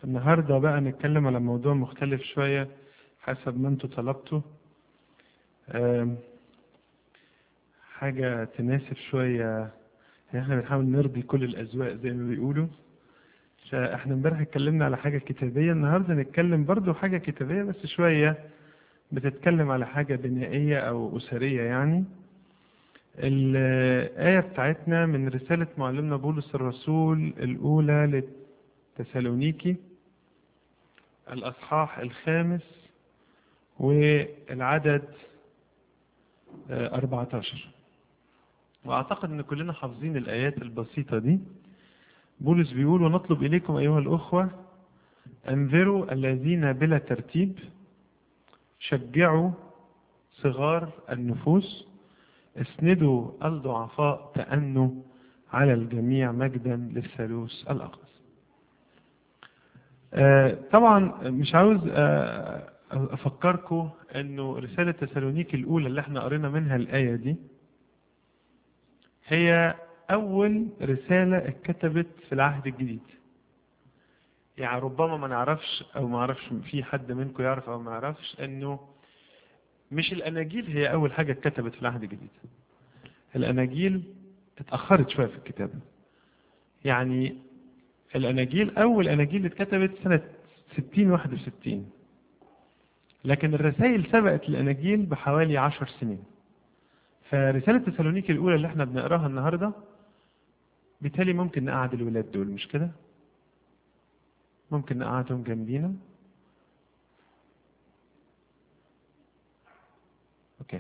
النهاردة بقى نتكلم على موضوع مختلف شوية حسب ما انتوا طلبتوا آم، حاجة تناسب شوية يعني احنا بنحاول نرضي كل الأذواق زي ما بيقولوا فاحنا امبارح اتكلمنا على حاجة كتابية النهاردة نتكلم برضو حاجة كتابية بس شوية بتتكلم على حاجة بنائية أو أسرية يعني الآية بتاعتنا من رسالة معلمنا بولس الرسول الأولى لتسالونيكي الأصحاح الخامس والعدد آه، 14 وأعتقد أن كلنا حافظين الآيات البسيطة دي بولس بيقول ونطلب إليكم أيها الأخوة أنذروا الذين بلا ترتيب شجعوا صغار النفوس اسندوا الضعفاء تأنوا على الجميع مجدا للثالوث الأقدس آه، طبعا مش عاوز آه، أفكركم أنه رسالة تسالونيك الأولى اللي احنا قرينا منها الآية دي هي أول رسالة اتكتبت في العهد الجديد يعني ربما ما نعرفش أو ما نعرفش في حد منكم يعرف أو ما يعرفش أنه مش الأناجيل هي أول حاجة اتكتبت في العهد الجديد الأناجيل اتأخرت شوية في الكتابة يعني الأناجيل أول أناجيل اتكتبت سنة 60 61 لكن الرسائل سبقت الأناجيل بحوالي 10 سنين فرسالة تسالونيكي الأولى اللي احنا بنقراها النهاردة بالتالي ممكن نقعد الولاد دول مش كده ممكن نقعدهم جنبينا اوكي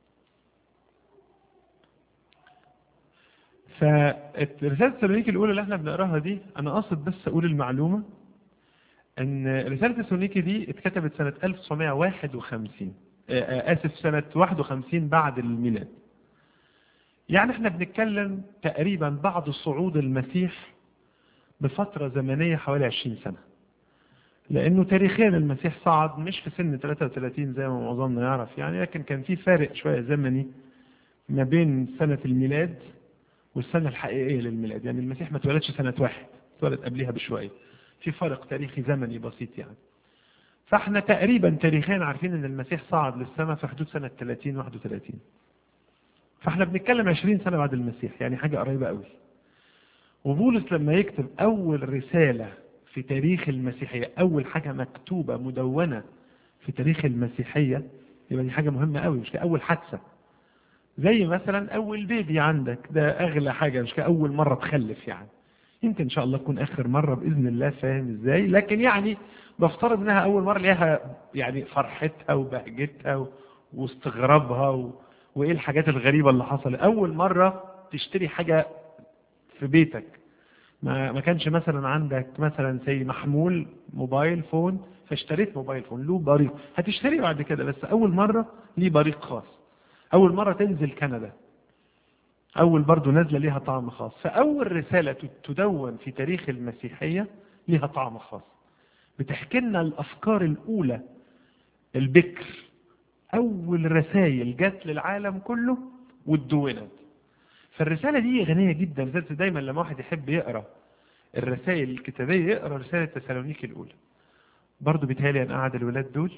فرسالة تسالونيكي الأولى اللي احنا بنقراها دي أنا قاصد بس أقول المعلومة إن رسالة تسالونيكي دي اتكتبت سنة 1951 آه، آه، آسف سنة 51 بعد الميلاد يعني احنا بنتكلم تقريبا بعد صعود المسيح بفترة زمنية حوالي 20 سنة لأنه تاريخيا المسيح صعد مش في سن 33 زي ما معظمنا يعرف يعني لكن كان في فارق شوية زمني ما بين سنة الميلاد والسنة الحقيقية للميلاد يعني المسيح ما اتولدش سنة واحد اتولد قبلها بشوية في فرق تاريخي زمني بسيط يعني فاحنا تقريبا تاريخيا عارفين ان المسيح صعد للسماء في حدود سنة 30 31 فاحنا بنتكلم 20 سنة بعد المسيح يعني حاجة قريبة قوي وبولس لما يكتب أول رسالة في تاريخ المسيحية أول حاجة مكتوبة مدونة في تاريخ المسيحية يبقى دي حاجة مهمة قوي مش كأول حادثة زي مثلا أول بيبي عندك ده أغلى حاجة مش كأول مرة تخلف يعني يمكن إن شاء الله تكون آخر مرة بإذن الله فاهم إزاي لكن يعني بفترض إنها أول مرة ليها يعني فرحتها وبهجتها و- واستغرابها و... وإيه الحاجات الغريبة اللي حصلت أول مرة تشتري حاجة في بيتك ما ما كانش مثلا عندك مثلا زي محمول موبايل فون فاشتريت موبايل فون له بريق هتشتري بعد كده بس اول مره ليه بريق خاص اول مره تنزل كندا اول برضو نازله ليها طعم خاص فاول رساله تدون في تاريخ المسيحيه ليها طعم خاص بتحكي لنا الافكار الاولى البكر اول رسائل جت للعالم كله واتدونت فالرسالة دي غنية جدا رسالة دايما لما واحد يحب يقرأ الرسائل الكتابية يقرأ رسالة تسالونيكي الأولى برضو بيتهيألي أن قعد الولاد دول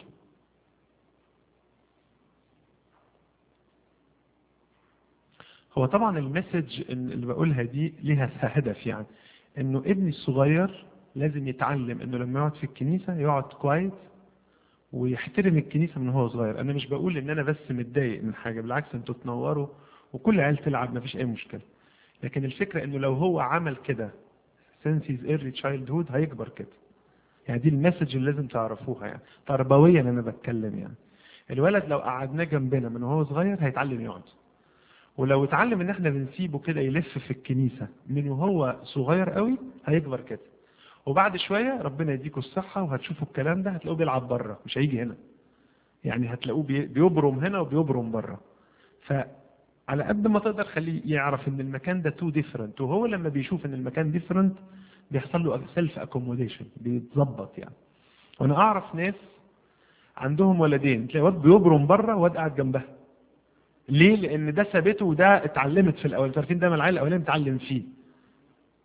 هو طبعا المسج اللي بقولها دي ليها هدف يعني انه ابني الصغير لازم يتعلم انه لما يقعد في الكنيسة يقعد كويس ويحترم الكنيسة من هو صغير انا مش بقول ان انا بس متضايق من حاجة بالعكس انتوا تنوروا وكل عيال تلعب مفيش اي مشكلة لكن الفكرة انه لو هو عمل كده since his early childhood هيكبر كده يعني دي المسج اللي لازم تعرفوها يعني تربويا انا بتكلم يعني الولد لو قعدناه جنبنا من وهو صغير هيتعلم يقعد ولو اتعلم ان احنا بنسيبه كده يلف في الكنيسة من وهو صغير قوي هيكبر كده وبعد شوية ربنا يديكوا الصحة وهتشوفوا الكلام ده هتلاقوه بيلعب بره مش هيجي هنا يعني هتلاقوه بي- بيبرم هنا وبيبرم بره فعلى قد ما تقدر خليه يعرف ان المكان ده تو ديفرنت وهو لما بيشوف ان المكان ديفرنت بيحصل له سيلف اكوموديشن بيتظبط يعني وانا اعرف ناس عندهم ولدين تلاقي واد بيبرم بره واد قاعد جنبها ليه لان ده ثابته وده اتعلمت في الاول انتوا عارفين دايما العيل الاولاني متعلم فيه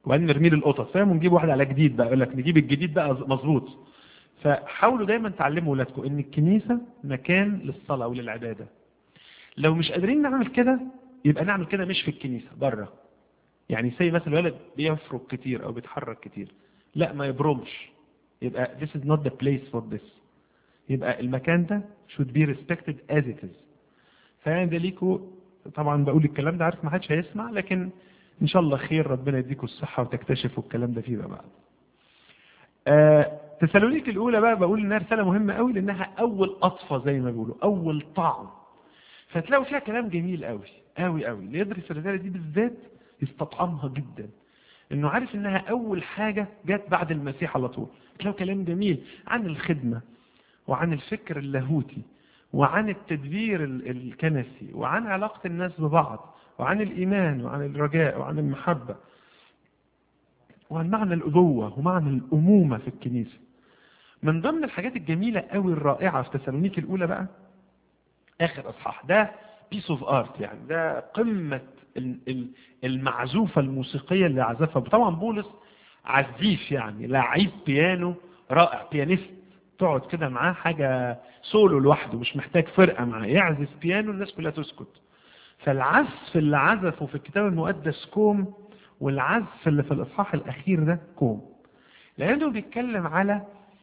وبعدين نرميه للقطط فاهم ونجيب واحد على جديد بقى يقول لك نجيب الجديد بقى مظبوط فحاولوا دايما تعلموا ولادكم ان الكنيسة مكان للصلاة وللعبادة لو مش قادرين نعمل كده يبقى نعمل كده مش في الكنيسة بره يعني زي مثلا الولد بيفرق كتير او بيتحرك كتير لا ما يبرمش يبقى this is not the place for this يبقى المكان ده should be respected as it is فيعني ده ليكوا طبعا بقول الكلام ده عارف ما حدش هيسمع لكن ان شاء الله خير ربنا يديكوا الصحة وتكتشفوا الكلام ده فيما بعد آه تسالونيك الاولى بقى بقول انها رسالة مهمة قوي لانها اول قطفة زي ما بيقولوا اول طعم فتلاقوا فيها كلام جميل قوي قوي قوي اللي يدرس الرسالة دي بالذات يستطعمها جدا انه عارف انها اول حاجة جت بعد المسيح على طول تلاقوا كلام جميل عن الخدمة وعن الفكر اللاهوتي وعن التدبير الكنسي وعن علاقة الناس ببعض وعن الإيمان وعن الرجاء وعن المحبة وعن معنى الأبوة ومعنى الأمومة في الكنيسة من ضمن الحاجات الجميلة قوي الرائعة في تسالونيك الأولى بقى آخر أصحاح ده بيس اوف ارت يعني ده قمة المعزوفة الموسيقية اللي عزفها طبعا بولس عزيف يعني لعيب بيانو رائع بيانيست تقعد كده معاه حاجة سولو لوحده مش محتاج فرقة معاه يعزف بيانو الناس كلها تسكت فالعزف اللي عزفه في الكتاب المقدس كوم والعزف اللي في الإصحاح الأخير ده كوم لأنه بيتكلم على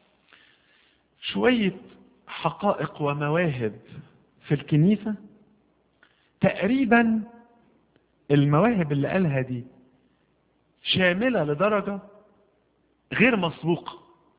شوية حقائق ومواهب في الكنيسة تقريبا المواهب اللي قالها دي شاملة لدرجة غير مسبوقة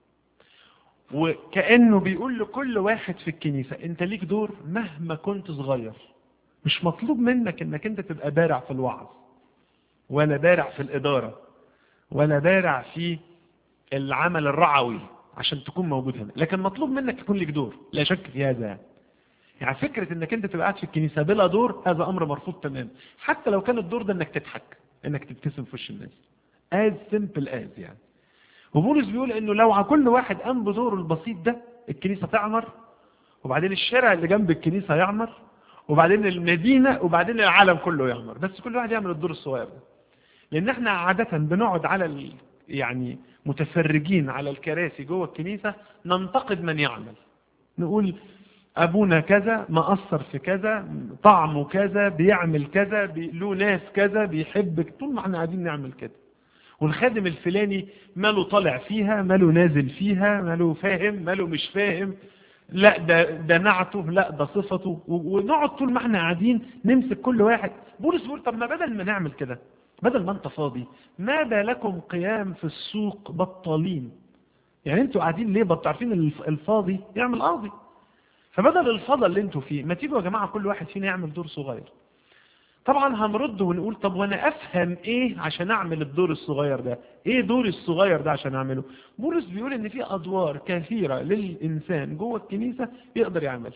وكأنه بيقول لكل واحد في الكنيسة انت ليك دور مهما كنت صغير مش مطلوب منك انك انت تبقى بارع في الوعظ ولا بارع في الإدارة ولا بارع في العمل الرعوي عشان تكون موجود هنا لكن مطلوب منك يكون لك دور لا شك في هذا يعني. يعني فكرة انك انت تبقى قاعد في الكنيسة بلا دور هذا امر مرفوض تماما حتى لو كان الدور ده انك تضحك انك تبتسم في وش الناس as simple as يعني وبولس بيقول انه لو على كل واحد قام بدوره البسيط ده الكنيسة تعمر وبعدين الشارع اللي جنب الكنيسة يعمر وبعدين المدينة وبعدين العالم كله يعمر بس كل واحد يعمل الدور الصغير ده لان احنا عادة بنقعد على ال... يعني متفرجين على الكراسي جوه الكنيسة ننتقد من يعمل نقول أبونا كذا مقصر في كذا طعمه كذا بيعمل كذا بي... له ناس كذا بيحبك طول ما احنا قاعدين نعمل كده والخادم الفلاني ماله طالع فيها ماله نازل فيها ماله فاهم ماله مش فاهم لا ده ده نعته لا ده صفته ونقعد طول ما احنا قاعدين نمسك كل واحد بولس بيقول طب ما بدل ما نعمل كده بدل ما انت فاضي ما بالكم قيام في السوق بطالين يعني انتوا قاعدين ليه بط عارفين الفاضي يعمل قاضي فبدل الفضل اللي انتوا فيه ما تيجوا يا جماعة كل واحد فينا يعمل دور صغير طبعا هنرد ونقول طب وانا افهم ايه عشان اعمل الدور الصغير ده ايه دوري الصغير ده عشان اعمله بولس بيقول ان في ادوار كثيرة للانسان جوه الكنيسة يقدر يعملها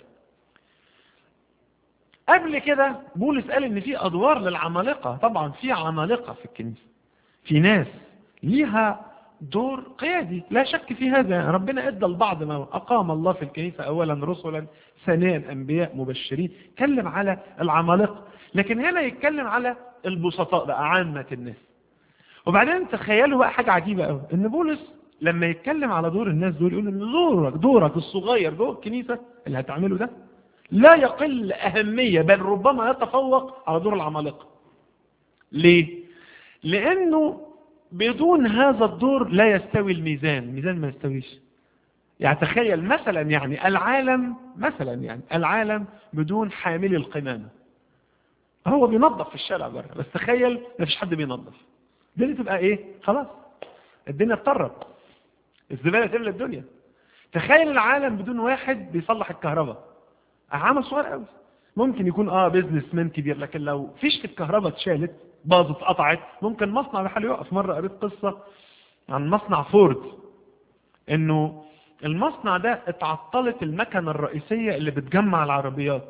قبل كده بولس قال ان في ادوار للعمالقة طبعا في عمالقة في الكنيسة في ناس ليها دور قيادي لا شك في هذا ربنا ادى البعض ما اقام الله في الكنيسة اولا رسلا ثانيا انبياء مبشرين اتكلم على العمالقة لكن هنا يتكلم على البسطاء بقى عامة الناس وبعدين تخيلوا بقى حاجة عجيبة قوي ان بولس لما يتكلم على دور الناس دول يقول ان دورك دورك الصغير جوه الكنيسة اللي هتعمله ده لا يقل أهمية بل ربما يتفوق على دور العمالقة ليه؟ لأنه بدون هذا الدور لا يستوي الميزان الميزان ما يستويش يعني تخيل مثلا يعني العالم مثلا يعني العالم بدون حامل القمامة هو بينظف في الشارع بره بس تخيل ما فيش حد بينظف دي تبقى ايه خلاص الدنيا اتطرب الزبالة تملى الدنيا تخيل العالم بدون واحد بيصلح الكهرباء عمل صغير قوي ممكن يكون اه بيزنس مان كبير لكن لو فيش الكهرباء اتشالت باظت اتقطعت ممكن مصنع بحاله يقف مرة قريت قصة عن مصنع فورد انه المصنع ده اتعطلت المكنة الرئيسية اللي بتجمع العربيات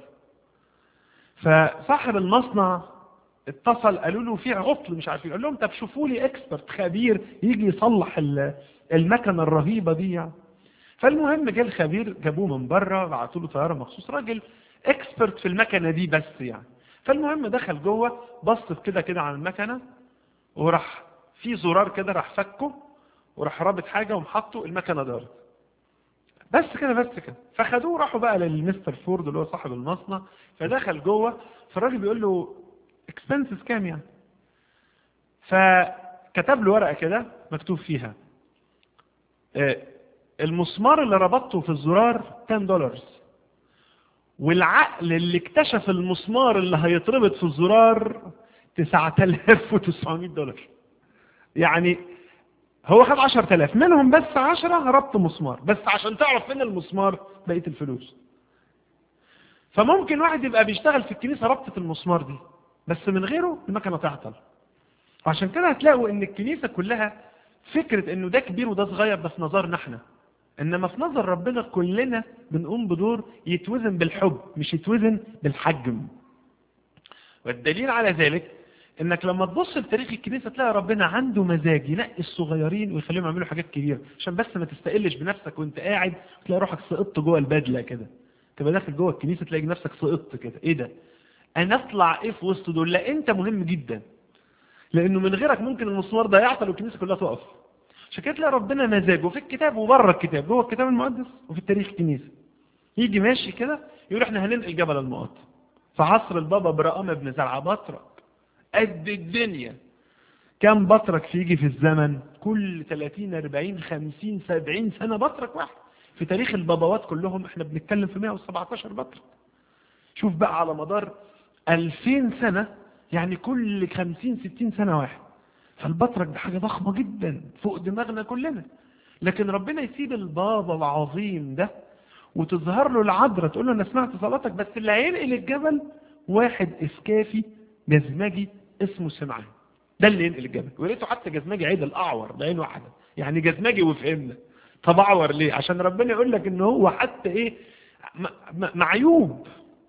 فصاحب المصنع اتصل قالوا له في عطل مش عارفين قال لهم طب شوفوا لي اكسبرت خبير يجي يصلح المكنة الرهيبة دي يعني فالمهم جه الخبير جابوه من بره بعتوا له طياره مخصوص راجل اكسبرت في المكنه دي بس يعني فالمهم دخل جوه بص كده كده على المكنه وراح في زرار كده راح فكه وراح رابط حاجة ومحطه المكنة دارت بس كده بس كده فخدوه راحوا بقى للمستر فورد اللي هو صاحب المصنع فدخل جوه فالراجل بيقول له اكسبنسز كام يعني فكتب له ورقة كده مكتوب فيها آه، المسمار اللي ربطته في الزرار 10 دولار والعقل اللي اكتشف المسمار اللي هيتربط في الزرار 9900 دولار يعني هو خد 10000 منهم بس 10 ربط مسمار بس عشان تعرف فين المسمار بقيه الفلوس فممكن واحد يبقى بيشتغل في الكنيسه ربطه المسمار دي بس من غيره المكنه تعطل وعشان كده هتلاقوا ان الكنيسه كلها فكره انه ده كبير وده صغير ده في نظرنا احنا انما في نظر ربنا كلنا بنقوم بدور يتوزن بالحب مش يتوزن بالحجم والدليل على ذلك انك لما تبص لتاريخ الكنيسه تلاقي ربنا عنده مزاج ينقي الصغيرين ويخليهم يعملوا حاجات كبيره عشان بس ما تستقلش بنفسك وانت قاعد تلاقي روحك سقطت جوه البدله كده تبقى داخل جوه الكنيسه تلاقي نفسك سقطت كده ايه ده انا اطلع ايه في وسط دول لا انت مهم جدا لانه من غيرك ممكن المسمار ده يعطل والكنيسه كلها تقف عشان كده تلاقي ربنا مزاجه في الكتاب وبره الكتاب جوه الكتاب المقدس وفي التاريخ الكنيسه يجي ماشي كده يقول احنا هننقل جبل المقاط في عصر البابا برقام ابن زرعه بطرك قد الدنيا كم بطرك يجي في الزمن كل 30 40 50 70 سنه بطرك واحد في تاريخ البابوات كلهم احنا بنتكلم في 117 بطرك شوف بقى على مدار 2000 سنه يعني كل 50 60 سنه واحد فالبطرك ده حاجه ضخمه جدا فوق دماغنا كلنا لكن ربنا يسيب البابا العظيم ده وتظهر له العذراء تقول له انا سمعت صلاتك بس اللي هينقل الجبل واحد اسكافي جزمجي اسمه سمعان ده اللي ينقل الجبل وريته حتى جزمجي عيد الاعور بعين واحده يعني جزمجي وفهمنا طب اعور ليه عشان ربنا يقول لك ان هو حتى ايه م- م- معيوب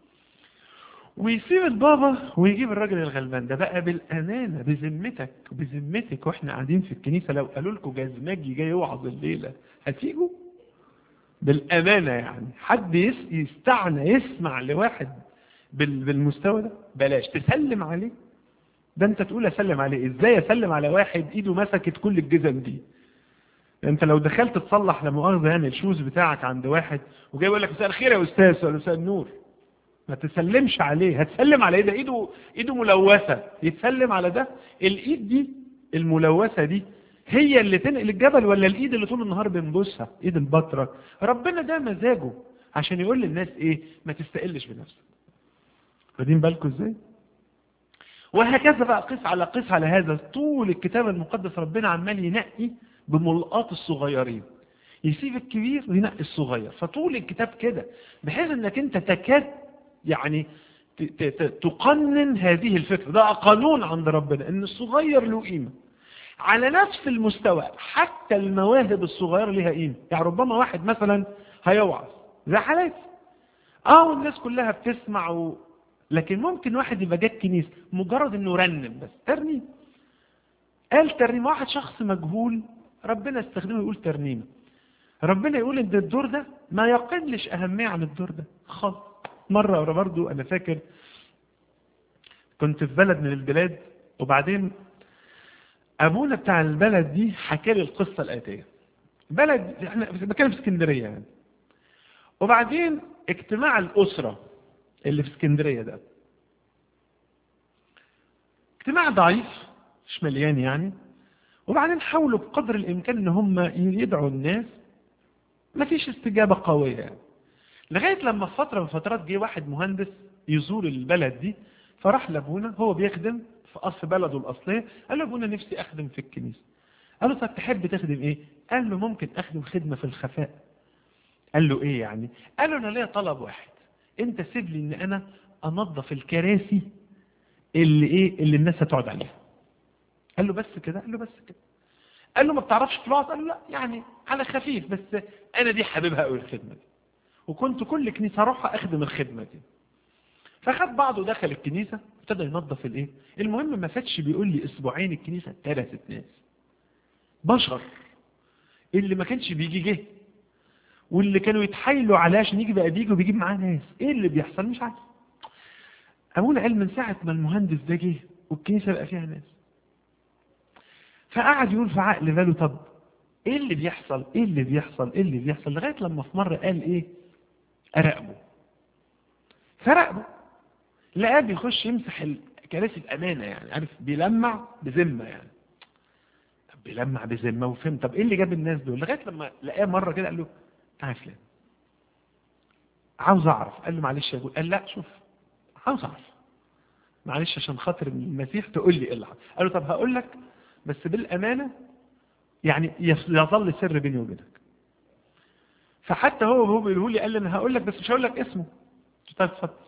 ويسيب البابا ويجيب الراجل الغلبان ده بقى بالامانه بذمتك بذمتك واحنا قاعدين في الكنيسه لو قالوا لكم جزمجي جاي يوعظ الليله هتيجوا بالامانه يعني حد يس- يستعنى يسمع لواحد بال- بالمستوى ده بلاش تسلم عليه ده انت تقول اسلم عليه ازاي اسلم على واحد ايده مسكت كل الجزم دي انت لو دخلت تصلح لا مؤاخذه يعني الشوز بتاعك عند واحد وجاي يقول لك مساء الخير يا استاذ ولا مساء النور ما تسلمش عليه هتسلم على ايه ده ايده ايده ملوثه يتسلم على ده الايد دي الملوثه دي هي اللي تنقل الجبل ولا الايد اللي طول النهار بنبوسها ايد البطرك ربنا ده مزاجه عشان يقول للناس ايه ما تستقلش بنفسك واخدين بالكم ازاي وهكذا بقى قس على قس على هذا طول الكتاب المقدس ربنا عمال ينقي بملقاط الصغيرين يسيب الكبير وينقي الصغير فطول الكتاب كده بحيث انك انت تكاد يعني ت- ت- ت- تقنن هذه الفكرة ده قانون عند ربنا ان الصغير له قيمة على نفس المستوى حتى المواهب الصغيرة لها قيمة يعني ربما واحد مثلا هيوعظ زي حالاتي اه والناس كلها بتسمع و... لكن ممكن واحد يبقى جاي الكنيسة مجرد انه رنم بس ترنيم قال ترنيم واحد شخص مجهول ربنا استخدمه يقول ترنيمة ربنا يقول ان الدور ده ما يقلش اهمية عن الدور ده خالص مرة ورا برضو انا فاكر كنت في بلد من البلاد وبعدين ابونا بتاع البلد دي حكى لي القصة الاتية بلد احنا بتكلم في اسكندرية يعني وبعدين اجتماع الاسرة اللي في اسكندرية ده اجتماع ضعيف مش مليان يعني وبعدين حاولوا بقدر الامكان ان هم يدعوا الناس مفيش استجابة قوية يعني لغاية لما في فترة من فترات جه واحد مهندس يزور البلد دي فراح لابونا هو بيخدم في أصل بلده الأصلية قال له ابونا نفسي أخدم في الكنيسة قال له طب تحب تخدم إيه؟ قال له ممكن أخدم خدمة في الخفاء قال له إيه يعني؟ قال له أنا ليا طلب واحد أنت سيب لي إن أنا أنظف الكراسي اللي إيه اللي الناس هتقعد عليها قال له بس كده قال له بس كده قال له ما بتعرفش تلاحظ قال له لا يعني على خفيف بس انا دي حاببها قوي الخدمه دي وكنت كل كنيسه اروح اخدم الخدمه دي فخد بعضه دخل الكنيسه ابتدى ينظف الايه المهم ما فاتش بيقول لي اسبوعين الكنيسه ثلاثه ناس بشر اللي ما كانش بيجي جه واللي كانوا يتحايلوا عليه عشان يجي بقى بيجي وبيجيب معاه ناس ايه اللي بيحصل مش عارف ابونا قال من ساعه ما المهندس ده جه والكنيسه بقى فيها ناس فقعد يقول في عقل باله طب ايه اللي بيحصل ايه اللي بيحصل ايه اللي بيحصل لغايه لما في مره قال ايه اراقبه فراقبه لقاه بيخش يمسح الكراسي بامانه يعني عارف بيلمع بذمه يعني طب بيلمع بذمه وفهم طب ايه اللي جاب الناس دول لغايه لما لقاه مره كده قال له تعالى يا فلان عاوز اعرف قال له معلش يا ابوي قال لا شوف عاوز اعرف معلش عشان خاطر المسيح تقول لي ايه اللي حصل قال له طب هقول لك بس بالامانه يعني يظل سر بيني وبينك فحتى هو وهو بيقول لي قال لي انا هقول لك بس مش هقول لك اسمه قلت له طيب اتفضل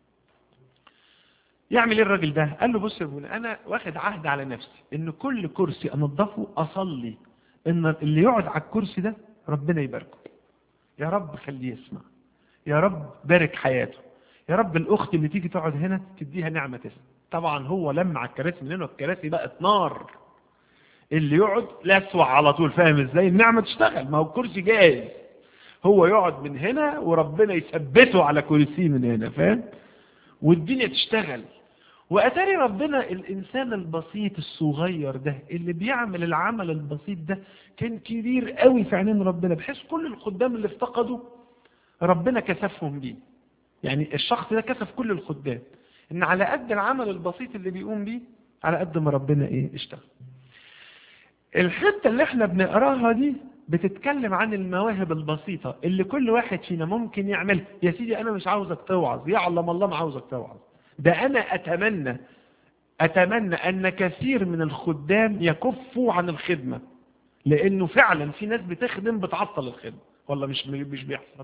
يعمل ايه الراجل ده قال له بص يا ابونا انا واخد عهد على نفسي ان كل كرسي انضفه اصلي ان اللي يقعد على الكرسي ده ربنا يباركه يا رب خليه يسمع يا رب بارك حياته يا رب الاخت اللي تيجي تقعد هنا تديها نعمه تسمع طبعا هو لما على الكراسي من هنا الكراسي بقت نار اللي يقعد لسوع على طول فاهم ازاي النعمه تشتغل ما هو الكرسي جاهز هو يقعد من هنا وربنا يثبته على كرسي من هنا فاهم والدنيا تشتغل واتاري ربنا الانسان البسيط الصغير ده اللي بيعمل العمل البسيط ده كان كبير قوي في عينين ربنا بحيث كل الخدام اللي افتقدوا ربنا كسفهم بيه يعني الشخص ده كسف كل الخدام ان على قد العمل البسيط اللي بيقوم بيه على قد ما ربنا ايه اشتغل الحتة اللي احنا بنقراها دي بتتكلم عن المواهب البسيطة اللي كل واحد فينا ممكن يعملها يا سيدي انا مش عاوزك توعظ يعلم الله ما عاوزك توعظ ده انا اتمنى اتمنى ان كثير من الخدام يكفوا عن الخدمة لانه فعلا في ناس بتخدم بتعطل الخدمة والله مش مش بيحصل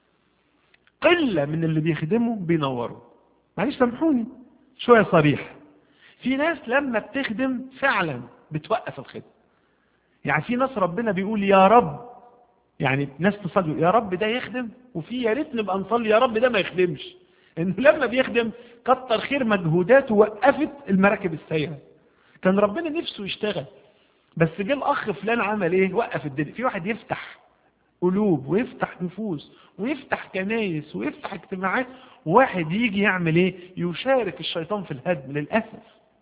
قلة من اللي بيخدموا بينوروا معلش سامحوني شوية صريح في ناس لما بتخدم فعلا بتوقف الخدمة يعني في ناس ربنا بيقول يا رب يعني ناس تصلي يا رب ده يخدم وفي يا ريت نبقى نصلي يا رب ده ما يخدمش انه لما بيخدم كتر خير مجهوداته وقفت المراكب السايره كان ربنا نفسه يشتغل بس جه الاخ فلان عمل ايه وقف الدنيا في واحد يفتح قلوب ويفتح نفوس ويفتح كنايس ويفتح اجتماعات واحد يجي يعمل ايه يشارك الشيطان في الهدم للاسف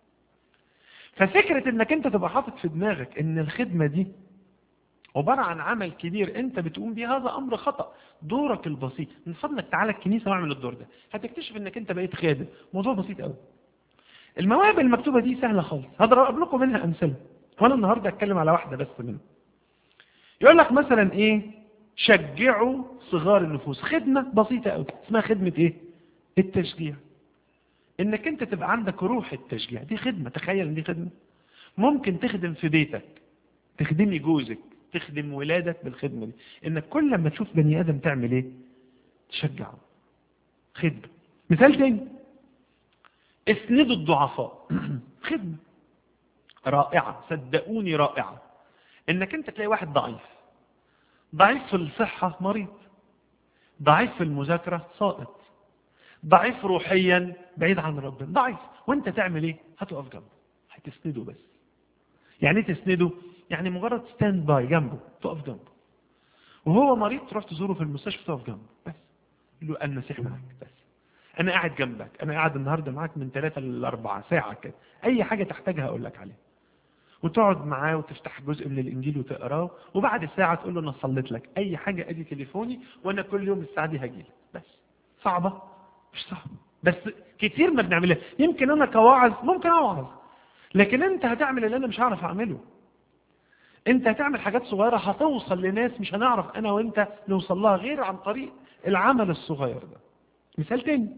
ففكرة انك انت تبقى حاطط في دماغك ان الخدمة دي عبارة عن عمل كبير انت بتقوم بيه هذا امر خطأ دورك البسيط من فضلك تعالى الكنيسة واعمل الدور ده هتكتشف انك انت بقيت خادم موضوع بسيط قوي المواهب المكتوبة دي سهلة خالص هضرب لكم منها امثلة وانا النهاردة اتكلم على واحدة بس منها يقول لك مثلا ايه شجعوا صغار النفوس خدمة بسيطة قوي اسمها خدمة ايه التشجيع انك انت تبقى عندك روح التشجيع دي خدمة تخيل ان دي خدمة ممكن تخدم في بيتك تخدمي جوزك تخدم ولادك بالخدمة دي انك كل لما تشوف بني ادم تعمل ايه تشجعه خدمة مثال تاني اسندوا الضعفاء خدمة رائعة صدقوني رائعة انك انت تلاقي واحد ضعيف ضعيف في الصحة مريض ضعيف في المذاكرة ساقط ضعيف روحيا بعيد عن ربنا ضعيف وانت تعمل ايه هتقف جنبه هتسنده بس يعني ايه تسنده يعني مجرد ستاند باي جنبه تقف جنبه وهو مريض تروح تزوره في المستشفى تقف جنبه بس له المسيح معاك بس انا قاعد جنبك انا قاعد النهارده معاك من ثلاثة لأربعة ساعة كده اي حاجة تحتاجها اقول لك عليها وتقعد معاه وتفتح جزء من الانجيل وتقراه وبعد ساعة تقول له انا صليت لك اي حاجة ادي تليفوني وانا كل يوم الساعة دي هجيلك بس صعبة مش صعبة بس كتير ما بنعملها يمكن انا كواعظ ممكن اوعظ لكن انت هتعمل اللي انا مش هعرف اعمله انت هتعمل حاجات صغيرة هتوصل لناس مش هنعرف انا وانت نوصل لها غير عن طريق العمل الصغير ده مثال تاني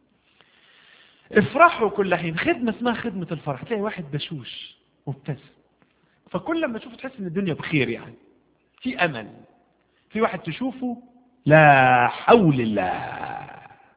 افرحوا كل حين خدمة اسمها خدمة الفرح تلاقي واحد بشوش مبتسم فكل لما تشوفه تحس ان الدنيا بخير يعني في امل في واحد تشوفه لا حول الله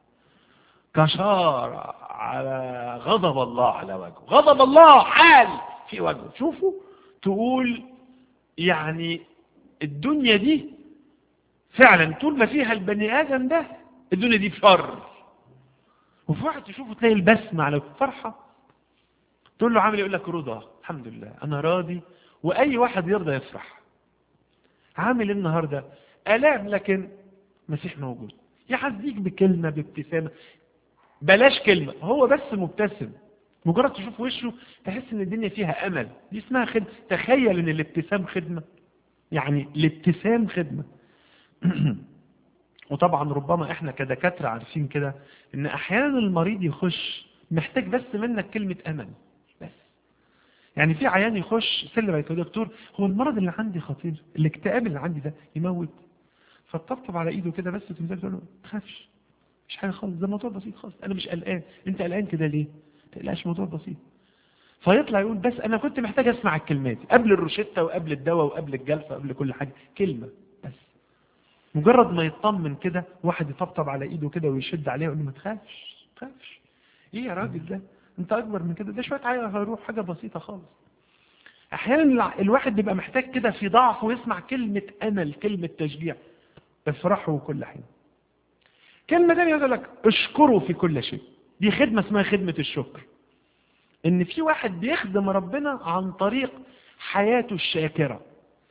كشارة على غضب الله على وجهه غضب الله حال في وجهه تشوفه تقول يعني الدنيا دي فعلا طول ما فيها البني ادم ده الدنيا دي شر وفي واحد تشوفه تلاقي البسمة على الفرحة تقول له عامل يقول لك رضا الحمد لله انا راضي واي واحد يرضى يفرح عامل ايه النهارده الام لكن مسيح موجود يحزيك بكلمه بابتسامه بلاش كلمه هو بس مبتسم مجرد تشوف وشه تحس ان الدنيا فيها امل دي اسمها خدمة تخيل ان الابتسام خدمة يعني الابتسام خدمة وطبعا ربما احنا كدكاترة عارفين كده ان احيانا المريض يخش محتاج بس منك كلمة امل بس يعني في عيان يخش سلم يا دكتور هو المرض اللي عندي خطير الاكتئاب اللي عندي ده يموت فتطبطب على ايده كده بس تمسك تقول له ما تخافش مش حاجه خالص ده موضوع بسيط خالص انا مش قلقان انت قلقان كده ليه ما تقلقش موضوع بسيط فيطلع يقول بس انا كنت محتاج اسمع الكلمات قبل الروشته وقبل الدواء وقبل الجلسه وقبل كل حاجه كلمه بس مجرد ما يطمن كده واحد يطبطب على ايده كده ويشد عليه ويقول له ما تخافش ما تخافش ايه يا راجل ده انت اكبر من كده ده شويه عيا هيروح حاجه بسيطه خالص احيانا الواحد بيبقى محتاج كده في ضعفه ويسمع كلمه امل كلمه تشجيع افرحوا كل حين كلمة تانية يقول لك اشكروا في كل شيء دي خدمة اسمها خدمة الشكر ان في واحد بيخدم ربنا عن طريق حياته الشاكرة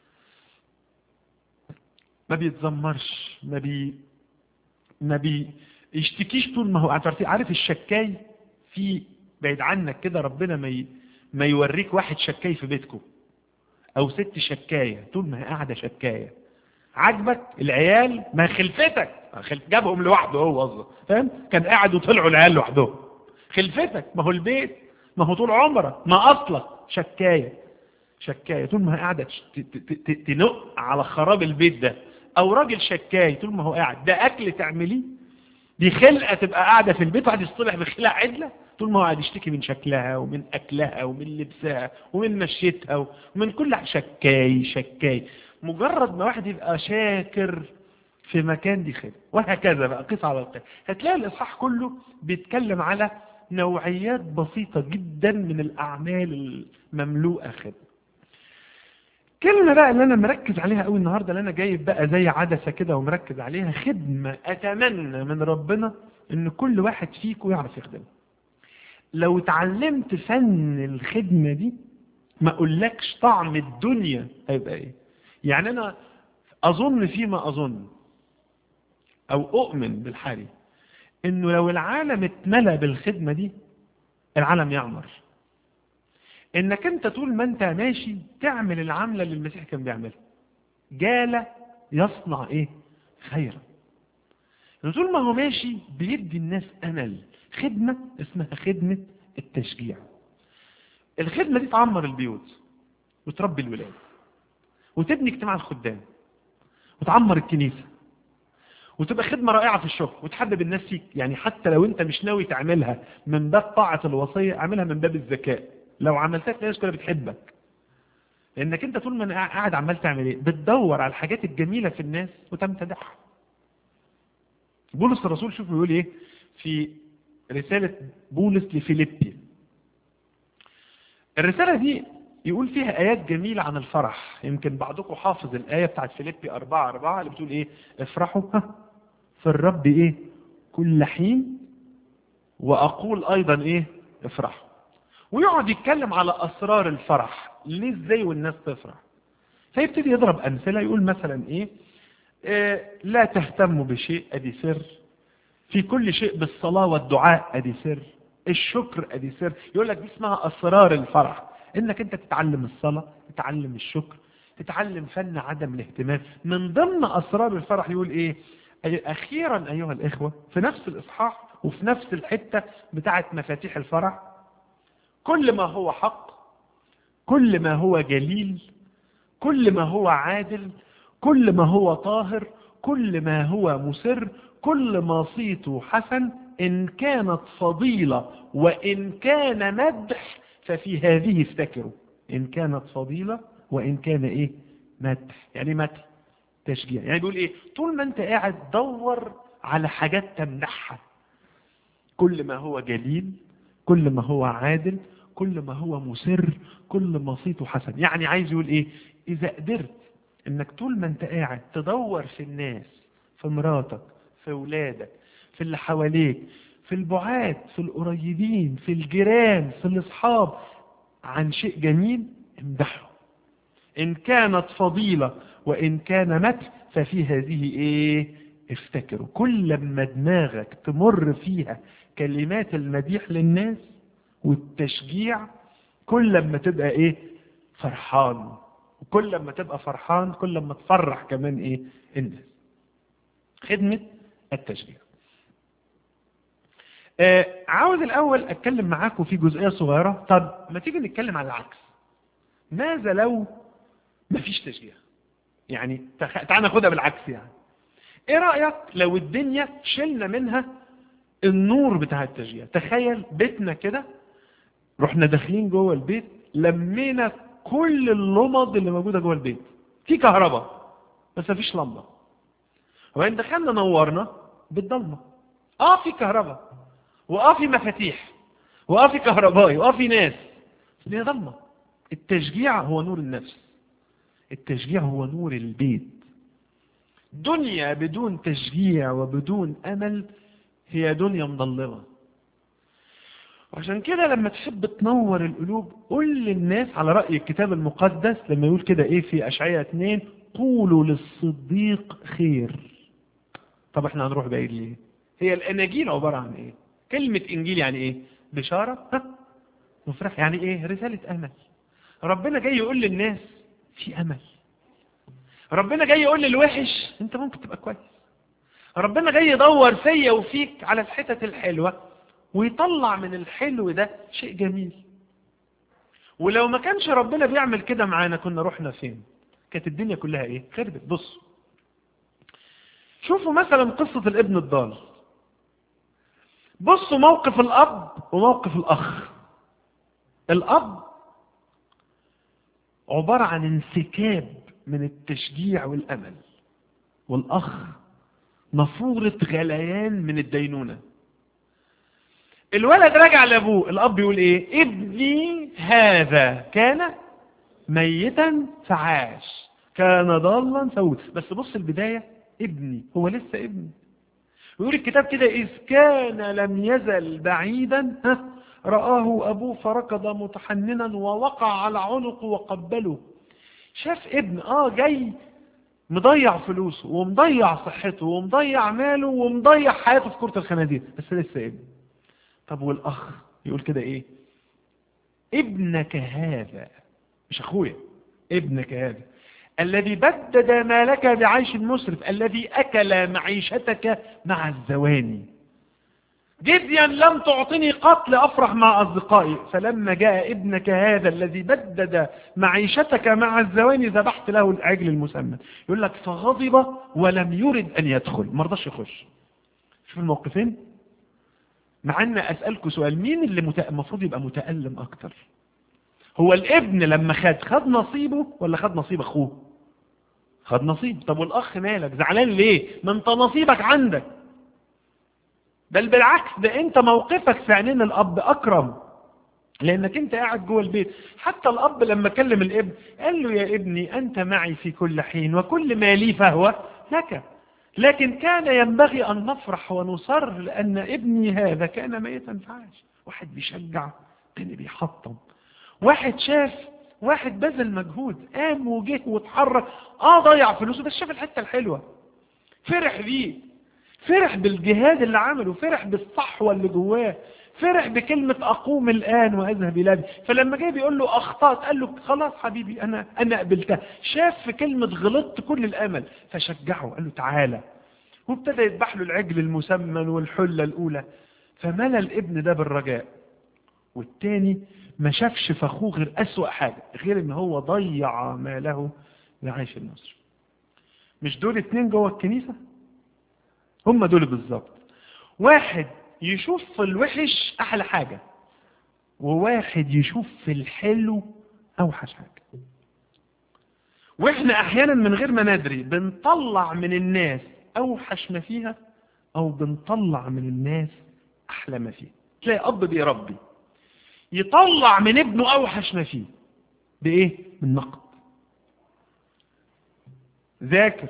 ما بيتذمرش ما بي ما بيشتكيش طول ما هو عارف عارف الشكاي في بعيد عنك كده ربنا ما ي... ما يوريك واحد شكاي في بيتكم او ست شكاية طول ما هي قاعدة شكاية عجبك العيال ما خلفتك جابهم لوحده هو قصده فاهم كان قاعد وطلعوا العيال لوحدهم خلفتك ما هو البيت ما هو طول عمرك ما اصلك شكايه شكايه طول ما هي قاعده تنق على خراب البيت ده او راجل شكاي طول ما هو قاعد ده اكل تعمليه دي خلقه تبقى قاعده في البيت واحد يصطلح بخلقه عدله طول ما هو قاعد يشتكي من شكلها ومن اكلها ومن لبسها ومن مشيتها ومن كل شكاي شكاي مجرد ما واحد يبقى شاكر في مكان دي خير وهكذا بقى قصة على القصة هتلاقي الإصحاح كله بيتكلم على نوعيات بسيطة جدا من الأعمال المملوءة خير كلمة بقى اللي أنا مركز عليها قوي النهاردة اللي أنا جايب بقى زي عدسة كده ومركز عليها خدمة أتمنى من ربنا إن كل واحد فيكم يعرف يخدمها لو اتعلمت فن الخدمة دي ما أقولكش طعم الدنيا هيبقى إيه يعني أنا أظن فيما أظن أو أؤمن بالحالي إنه لو العالم اتملى بالخدمة دي العالم يعمر إنك أنت طول ما أنت ماشي تعمل العملة اللي المسيح كان بيعملها جال يصنع إيه خيرا طول ما هو ماشي بيدي الناس أمل خدمة اسمها خدمة التشجيع الخدمة دي تعمر البيوت وتربي الولاد وتبني اجتماع الخدام وتعمر الكنيسة وتبقى خدمة رائعة في الشغل وتحبب الناس فيك يعني حتى لو انت مش ناوي تعملها من باب طاعة الوصية اعملها من باب الذكاء لو عملتها تلاقي الناس كلها بتحبك لانك انت طول ما قاعد عمال تعمل ايه بتدور على الحاجات الجميلة في الناس وتمتدحها بولس الرسول شوفوا يقول ايه في رسالة بولس لفيليبي الرسالة دي يقول فيها آيات جميلة عن الفرح يمكن بعضكم حافظ الآية بتاعت فيليبي 4 4 اللي بتقول إيه افرحوا في الرب إيه كل حين وأقول أيضا إيه افرحوا ويقعد يتكلم على أسرار الفرح ليه إزاي والناس تفرح فيبتدي يضرب أمثلة يقول مثلا إيه, إيه لا تهتموا بشيء أدي سر في كل شيء بالصلاة والدعاء أدي سر الشكر أدي سر يقول لك دي اسمها أسرار الفرح انك انت تتعلم الصلاة تتعلم الشكر تتعلم فن عدم الاهتمام من ضمن اسرار الفرح يقول ايه اخيرا ايها الاخوة في نفس الاصحاح وفي نفس الحتة بتاعت مفاتيح الفرح كل ما هو حق كل ما هو جليل كل ما هو عادل كل ما هو طاهر كل ما هو مسر كل ما صيته حسن إن كانت فضيلة وإن كان مدح ففي هذه افتكروا إن كانت فضيلة وإن كان إيه مدح يعني مدح تشجيع يعني بيقول إيه طول ما أنت قاعد دور على حاجات تمنحها كل ما هو جليل كل ما هو عادل كل ما هو مسر كل ما صيته حسن يعني عايز يقول إيه إذا قدرت إنك طول ما أنت قاعد تدور في الناس في مراتك في أولادك في اللي حواليك في البعاد في القريبين في الجيران في الأصحاب عن شيء جميل امدحه إن كانت فضيلة وإن كان مدح ففي هذه إيه افتكروا كل ما دماغك تمر فيها كلمات المديح للناس والتشجيع كل لما تبقى ايه فرحان وكل لما تبقى فرحان كل لما تفرح كمان ايه الناس خدمة التشجيع آه عاوز الاول اتكلم معاكم في جزئية صغيرة طب ما تيجي نتكلم على العكس ماذا لو مفيش تشجيع يعني تخ... تعال ناخدها بالعكس يعني ايه رأيك لو الدنيا شلنا منها النور بتاع التشجيع تخيل بيتنا كده رحنا داخلين جوه البيت لمينا كل اللمض اللي موجودة جوه البيت في كهرباء بس مفيش لمبة وبعدين دخلنا نورنا بالضلمة اه في كهرباء واه في مفاتيح واه في كهربائي واه في ناس بس هي ضلمة التشجيع هو نور النفس التشجيع هو نور البيت دنيا بدون تشجيع وبدون أمل هي دنيا مظلمة وعشان كده لما تحب تنور القلوب قول للناس على رأي الكتاب المقدس لما يقول كده ايه في أشعية 2 قولوا للصديق خير طب احنا هنروح بعيد ليه هي الاناجيل عبارة عن ايه كلمة انجيل يعني ايه بشارة ها مفرح يعني ايه رسالة امل ربنا جاي يقول للناس في امل ربنا جاي يقول للوحش انت ممكن تبقى كويس ربنا جاي يدور فيا وفيك على الحتت الحلوة ويطلع من الحلو ده شيء جميل ولو ما كانش ربنا بيعمل كده معانا كنا رحنا فين كانت الدنيا كلها ايه خربت بصوا شوفوا مثلا قصة الابن الضال بصوا موقف الاب وموقف الاخ الاب عبارة عن انسكاب من التشجيع والامل والاخ نافورة غليان من الدينونة الولد رجع لابوه الاب يقول ايه ابني هذا كان ميتا فعاش كان ضالا فوت بس بص البداية ابني هو لسه ابني ويقول الكتاب كده إذ كان لم يزل بعيدا ها رآه أبوه فركض متحننا ووقع على عنقه وقبله شاف ابن اه جاي مضيع فلوسه ومضيع صحته ومضيع ماله ومضيع حياته في كرة الخنازير بس لسه ابن طب والأخ يقول كده ايه ابنك هذا مش اخويا ابنك هذا الذي بدد مالك بعيش مسرف الذي أكل معيشتك مع الزواني جديا لم تعطني قط لأفرح مع أصدقائي فلما جاء ابنك هذا الذي بدد معيشتك مع الزواني ذبحت له العجل المسمى يقول لك فغضب ولم يرد أن يدخل ما رضاش يخش شوف الموقفين مع أن أسألكم سؤال مين اللي مت... المفروض يبقى متألم أكتر هو الابن لما خد خد نصيبه ولا خد نصيب أخوه خد نصيب طب والأخ مالك زعلان ليه ما انت نصيبك عندك بل بالعكس ده انت موقفك في عينين الاب اكرم لانك انت قاعد جوه البيت حتى الاب لما كلم الابن قال له يا ابني انت معي في كل حين وكل ما لي فهو لك لكن كان ينبغي ان نفرح ونصر لان ابني هذا كان ميتا فعاش واحد بيشجع تاني بيحطم واحد شاف واحد بذل مجهود قام وجه واتحرك اه ضيع فلوسه بس شاف الحته الحلوه فرح بيه فرح بالجهاد اللي عمله فرح بالصحوة اللي جواه فرح بكلمة أقوم الآن وأذهب إلى أبي فلما جاي بيقول له أخطأت قال له خلاص حبيبي أنا أنا قبلتها شاف في كلمة غلطت كل الأمل فشجعه قال له تعالى وابتدى يذبح له العجل المسمن والحلة الأولى فملى الابن ده بالرجاء والتاني ما شافش في أخوه غير أسوأ حاجة غير إن هو ضيع ماله لعيش النصر مش دول اتنين جوه الكنيسة هم دول بالظبط واحد يشوف في الوحش احلى حاجة وواحد يشوف في الحلو اوحش حاجة واحنا احيانا من غير ما ندري بنطلع من الناس اوحش ما فيها او بنطلع من الناس احلى ما فيها تلاقي اب بيربي يطلع من ابنه اوحش ما فيه بايه من نقد ذاكر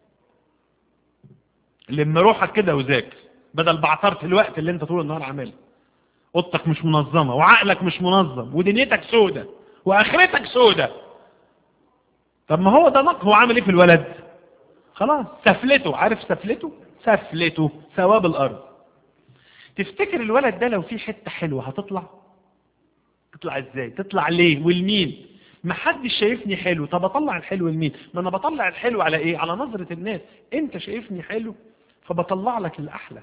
لم روحك كده وذاكر بدل بعثرت الوقت اللي انت طول النهار عامله اوضتك مش منظمه وعقلك مش منظم ودنيتك سودة واخرتك سودة طب ما هو ده نقد هو عامل ايه في الولد خلاص سفلته عارف سفلته سفلته ثواب الارض تفتكر الولد ده لو في حته حلوه هتطلع تطلع ازاي تطلع ليه والمين ما حدش شايفني حلو طب اطلع الحلو لمين ما انا بطلع الحلو على ايه على نظرة الناس انت شايفني حلو فبطلع لك الاحلى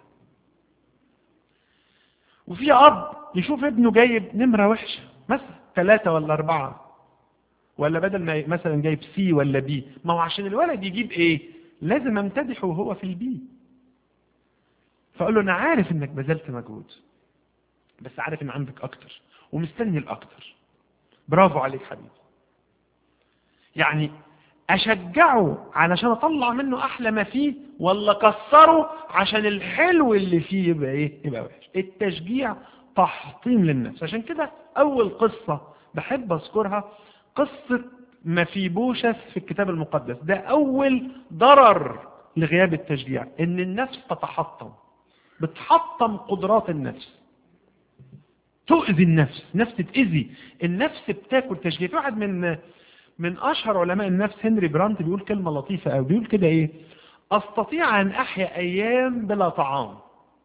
وفي اب يشوف ابنه جايب نمرة وحشة مثلا ثلاثة ولا اربعة ولا بدل ما مثلا جايب سي ولا بي ما هو عشان الولد يجيب ايه لازم امتدحه وهو في البي فاقول له انا عارف انك بذلت مجهود بس عارف ان عندك اكتر ومستني الاكتر برافو عليك حبيبي يعني اشجعه علشان اطلع منه احلى ما فيه ولا اكسره عشان الحلو اللي فيه يبقى ايه يبقى وحش التشجيع تحطيم للنفس عشان كده اول قصة بحب اذكرها قصة مفيبوشث في الكتاب المقدس ده اول ضرر لغياب التشجيع ان النفس تتحطم بتحطم قدرات النفس تؤذي النفس نفس تأذي النفس بتاكل تشجيع في واحد من من اشهر علماء النفس هنري برانت بيقول كلمة لطيفة قوي بيقول كده ايه استطيع ان احيا ايام بلا طعام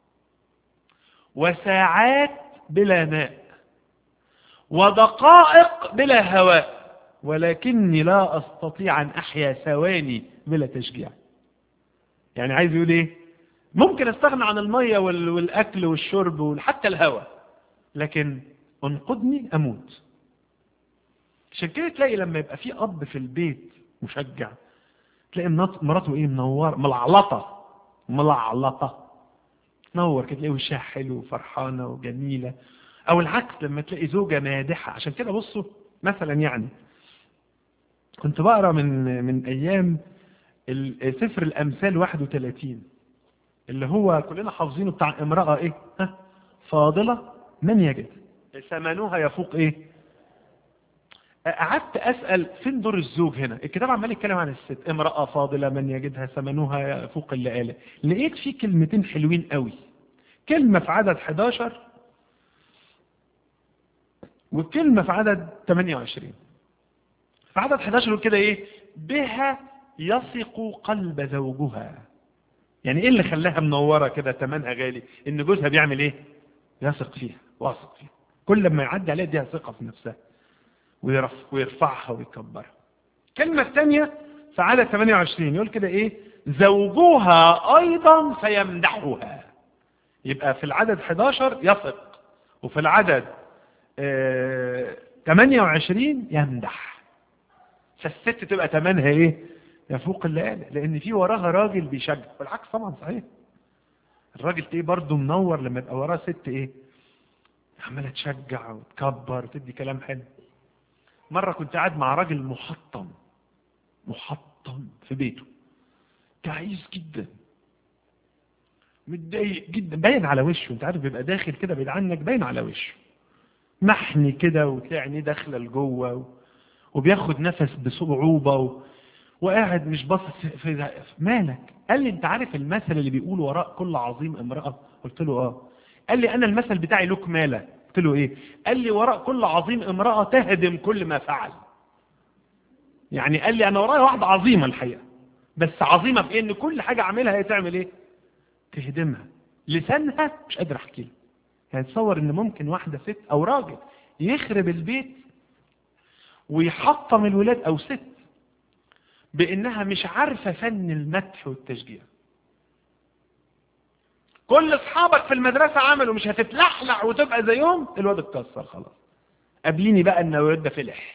وساعات بلا ماء ودقائق بلا هواء ولكني لا استطيع ان احيا ثواني بلا تشجيع يعني عايز يقول ايه ممكن استغنى عن المية والاكل والشرب وحتى الهواء لكن انقذني اموت عشان كده تلاقي لما يبقى في اب في البيت مشجع تلاقي مراته ايه منور ملعلطه ملعلطه تنور كده تلاقي وشها حلو وفرحانه وجميله او العكس لما تلاقي زوجه مادحه عشان كده بصوا مثلا يعني كنت بقرا من من ايام سفر الامثال 31 اللي هو كلنا حافظينه بتاع امراه ايه ها فاضله من يجد ثمنها يفوق ايه قعدت اسال فين دور الزوج هنا الكتاب عمال يتكلم عن الست امراه فاضله من يجدها ثمنها يفوق اللي قاله لقيت فيه كلمتين حلوين قوي كلمه في عدد 11 وكلمه في عدد 28 في عدد 11 يقول كده ايه بها يثق قلب زوجها يعني ايه اللي خلاها منوره كده ثمنها غالي ان جوزها بيعمل ايه يثق فيها واثق فيها كل ما يعدي عليها اديها ثقه في نفسها ويرفعها ويكبرها الكلمة الثانية في عدد 28 يقول كده ايه زوجها ايضا فيمدحها يبقى في العدد 11 يثق وفي العدد اه 28 يمدح فالست تبقى تمنها ايه يفوق اللي قال لان في وراها راجل بيشجع والعكس طبعا صحيح الراجل ايه برضه منور لما يبقى وراه ست ايه عماله تشجع وتكبر وتدي كلام حلو مرة كنت قاعد مع راجل محطم محطم في بيته تعيس جدا متضايق جدا باين على وشه انت عارف بيبقى داخل كده بعيد عنك باين على وشه محني كده وتلاقي عينيه داخله لجوه و... وبياخد نفس بصعوبه و... وقاعد مش باصص في مالك قال لي انت عارف المثل اللي بيقول وراء كل عظيم امراه قلت له اه قال لي انا المثل بتاعي له كماله قلت له ايه قال لي وراء كل عظيم امرأة تهدم كل ما فعل يعني قال لي انا ورايا واحدة عظيمة الحقيقة بس عظيمة في ان كل حاجة اعملها هي تعمل ايه تهدمها لسانها مش قادر احكي لك يعني تصور ان ممكن واحدة ست او راجل يخرب البيت ويحطم الولاد او ست بانها مش عارفة فن المدح والتشجيع كل اصحابك في المدرسة عملوا مش هتتلحلح وتبقى زيهم الواد اتكسر خلاص قابليني بقى ان الواد ده فلح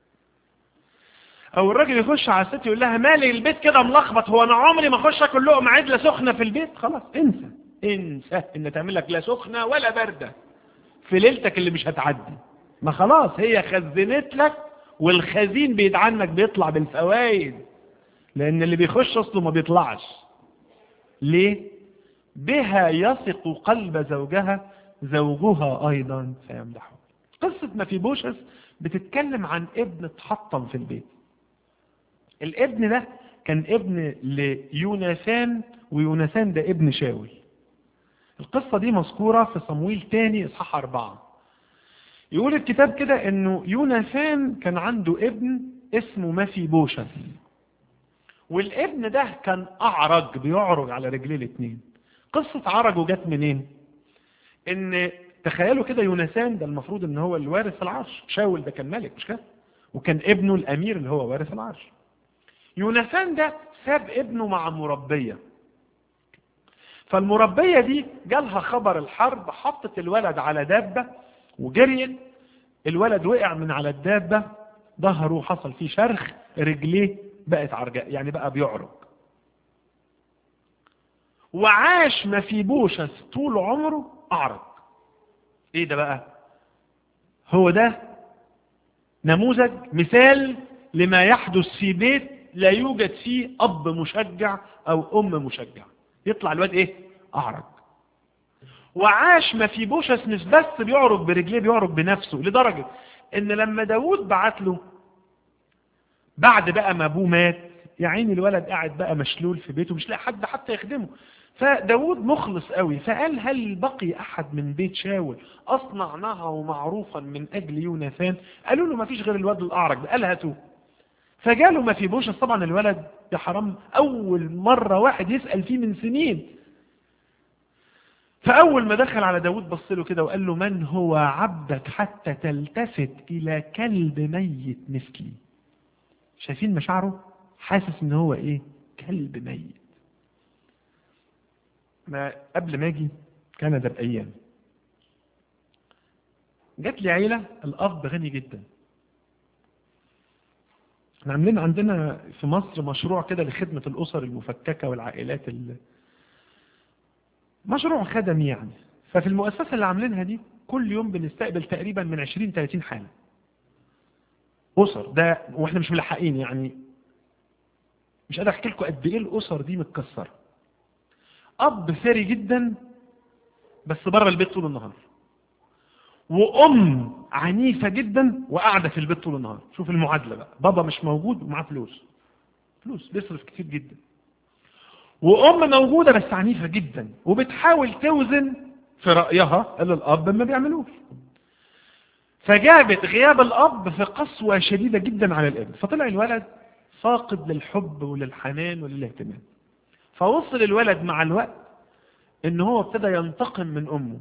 او الراجل يخش على الست يقول لها مالي البيت كده ملخبط هو انا عمري ما اخش اكل لقمه عدله سخنه في البيت خلاص انسى انسى ان تعمل لك لا سخنه ولا بارده في ليلتك اللي مش هتعدي ما خلاص هي خزنت لك والخزين بعيد عنك بيطلع بالفوائد لان اللي بيخش اصله ما بيطلعش ليه بها يثق قلب زوجها زوجها ايضا فيمدحه قصة مفيبوشس بتتكلم عن ابن اتحطم في البيت الابن ده كان ابن ليوناثان ويوناثان ده ابن شاول القصة دي مذكورة في صمويل تاني اصحاح أربعة يقول الكتاب كده انه يوناثان كان عنده ابن اسمه مفيبوشس والابن ده كان اعرج بيعرج على رجليه الاتنين قصة عرجه جت منين ان تخيلوا كده يونسان ده المفروض ان هو الوارث العرش شاول ده كان ملك مش كده وكان ابنه الامير اللي هو وارث العرش يونسان ده ساب ابنه مع مربية فالمربية دي جالها خبر الحرب حطت الولد على دابة وجريت الولد وقع من على الدابة ظهره حصل فيه شرخ رجليه بقت عرجاء يعني بقى بيعرج وعاش ما في بوشس طول عمره أعرج ايه ده بقى هو ده نموذج مثال لما يحدث في بيت لا يوجد فيه أب مشجع أو أم مشجع يطلع الواد إيه أعرج وعاش ما في بوشس مش بس بيعرج برجليه بيعرج بنفسه لدرجة إن لما داود بعت له بعد بقى ما أبوه مات يا عيني الولد قاعد بقى مشلول في بيته مش لاقي حد حتى يخدمه فداود مخلص قوي فقال هل بقي أحد من بيت شاول أصنعناه معروفا من أجل يوناثان قالوا له ما فيش غير الواد الأعرج ده قال هاتوه فجاله ما في بوشس طبعا الولد يا حرام أول مرة واحد يسأل فيه من سنين فأول ما دخل على داود بص له كده وقال له من هو عبدك حتى تلتفت إلى كلب ميت مثلي شايفين مشاعره حاسس ان هو ايه كلب ميت ما قبل ما اجي كندا بايام جات لي عيله الاب غني جدا احنا عاملين عندنا في مصر مشروع كده لخدمة الأسر المفككة والعائلات ال... مشروع خدمي يعني ففي المؤسسة اللي عاملينها دي كل يوم بنستقبل تقريبا من 20 30 حالة أسر ده واحنا مش ملحقين يعني مش قادر احكي لكم قد ايه الأسر دي متكسرة أب ثري جدا بس بره البيت طول النهار وأم عنيفة جدا وقاعدة في البيت طول النهار شوف المعادلة بقى بابا مش موجود ومعاه فلوس فلوس بيصرف كتير جدا وأم موجودة بس عنيفة جدا وبتحاول توزن في رأيها اللي الأب ما بيعملوش فجابت غياب الأب في قسوة شديدة جدا على الابن فطلع الولد فاقد للحب وللحنان وللاهتمام فوصل الولد مع الوقت ان هو ابتدى ينتقم من امه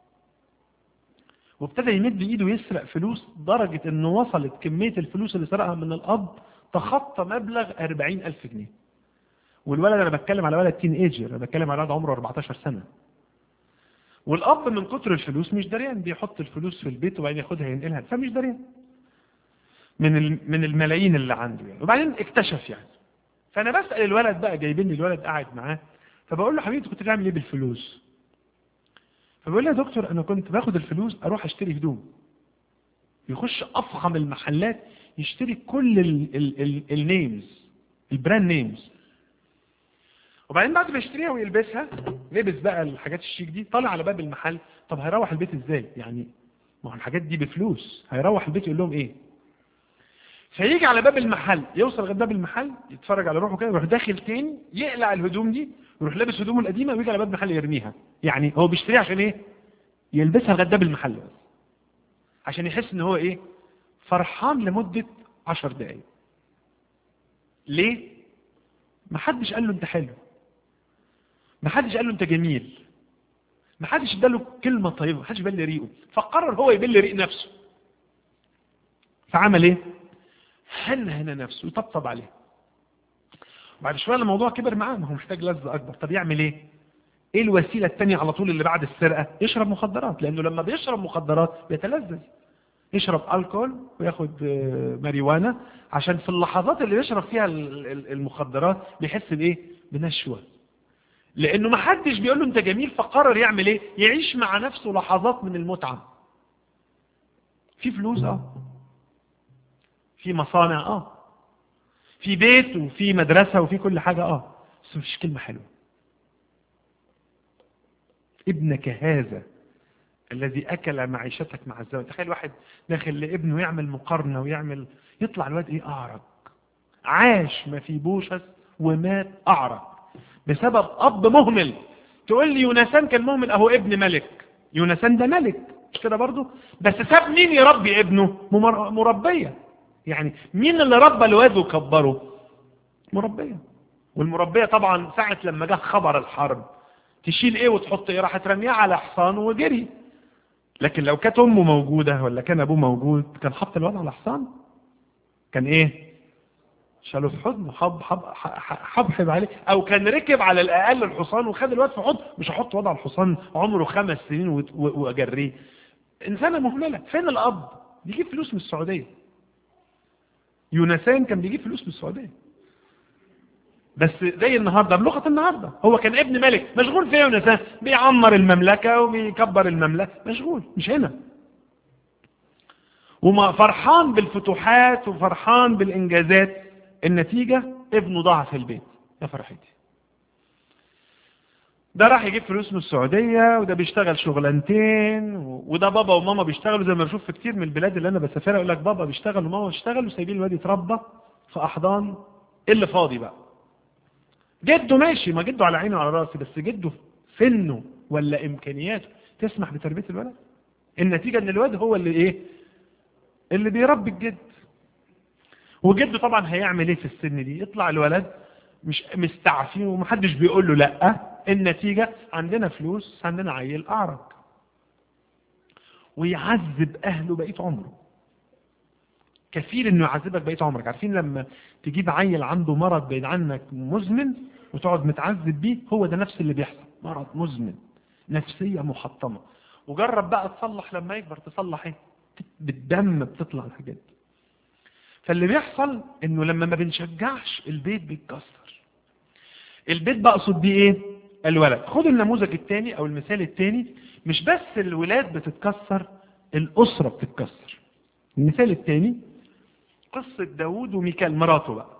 وابتدى يمد ايده يسرق فلوس درجة انه وصلت كمية الفلوس اللي سرقها من الاب تخطى مبلغ 40 الف جنيه والولد انا بتكلم على ولد تين ايجر انا بتكلم على ولد عمره 14 سنة والاب من كتر الفلوس مش دريان بيحط الفلوس في البيت وبعدين ياخدها ينقلها فمش دريان من من الملايين اللي عنده يعني وبعدين اكتشف يعني فانا بسال الولد بقى جايبين لي الولد قاعد معاه فبقول له حبيبي انت كنت بتعمل ايه بالفلوس فبيقول لي يا دكتور انا كنت باخد الفلوس اروح اشتري هدوم يخش افخم المحلات يشتري كل النيمز البراند نيمز وبعدين بعد ما يشتريها ويلبسها لبس بقى الحاجات الشيك دي طالع على باب المحل طب هيروح البيت ازاي يعني ما هو الحاجات دي بفلوس هيروح البيت يقول لهم ايه فيجي على باب المحل يوصل لغايه باب المحل يتفرج على روحه كده يروح داخل تاني يقلع الهدوم دي يروح لابس هدومه القديمه ويجي على باب المحل يرميها يعني هو بيشتريها عشان ايه يلبسها لغايه باب المحل بس عشان يحس ان هو ايه فرحان لمده عشر دقايق ليه محدش قال له انت حلو محدش قال له انت جميل محدش اداله كلمه طيبه محدش بل ريقه فقرر هو يبل ريق نفسه فعمل ايه هنهن نفسه يطبطب عليه بعد شويه الموضوع كبر معاه ما هو محتاج لذة اكبر طب يعمل ايه ايه الوسيله الثانيه على طول اللي بعد السرقه يشرب مخدرات لانه لما بيشرب مخدرات بيتلذذ يشرب الكول وياخد ماريوانا عشان في اللحظات اللي بيشرب فيها المخدرات بيحس بايه بنشوه لانه ما حدش بيقول له انت جميل فقرر يعمل ايه يعيش مع نفسه لحظات من المتعه في فلوس اه في مصانع اه في بيت وفي مدرسة وفي كل حاجة اه بس مفيش كلمة حلوة ابنك هذا الذي أكل معيشتك مع الزواج تخيل واحد داخل لابنه يعمل مقارنة ويعمل يطلع الواد ايه أعرج عاش ما في بوشس ومات أعرج بسبب أب مهمل تقول لي يونسان كان مهمل أهو ابن ملك يونسان ده ملك مش كده برضه بس ساب مين يربي ابنه مربية يعني مين اللي ربى الواد وكبره مربية والمربية طبعا ساعة لما جه خبر الحرب تشيل ايه وتحط ايه راح ترميها على حصان وجري لكن لو كانت امه موجودة ولا كان ابوه موجود كان حط الواد على حصان كان ايه شاله في حضنه حب حب حبحب عليه او كان ركب على الاقل الحصان وخد الواد في حضن مش هحط وضع الحصان عمره خمس سنين واجريه انسانه مهمله فين الاب بيجيب فلوس من السعوديه يونسان كان بيجيب فلوس من السعوديه بس زي النهارده بلغه النهارده هو كان ابن ملك مشغول في يونسان بيعمر المملكه وبيكبر المملكه مشغول مش هنا وما فرحان بالفتوحات وفرحان بالانجازات النتيجة ابنه ضاع في البيت يا فرحتي ده راح يجيب فلوس من السعودية وده بيشتغل شغلانتين وده بابا وماما بيشتغلوا زي ما بشوف في كتير من البلاد اللي انا بسافرها يقول لك بابا بيشتغل وماما بيشتغل وسايبين الواد يتربى في احضان اللي فاضي بقى جده ماشي ما جده على عينه وعلى راسي بس جده سنه ولا امكانياته تسمح بتربية الولد النتيجة ان الواد هو اللي ايه اللي بيربي الجد وجده طبعا هيعمل ايه في السن دي يطلع الولد مش مستعفي ومحدش بيقول له لا النتيجة عندنا فلوس عندنا عيل اعرج ويعذب اهله بقية عمره كثير انه يعذبك بقية عمرك عارفين لما تجيب عيل عنده مرض بعيد عنك مزمن وتقعد متعذب بيه هو ده نفس اللي بيحصل مرض مزمن نفسية محطمة وجرب بقى تصلح لما يكبر تصلح ايه بالدم بتطلع الحاجات دي فاللي بيحصل انه لما ما بنشجعش البيت بيتكسر البيت بقصد بيه ايه الولد خد النموذج الثاني او المثال الثاني مش بس الولاد بتتكسر الاسره بتتكسر المثال الثاني قصه داوود وميكال مراته بقى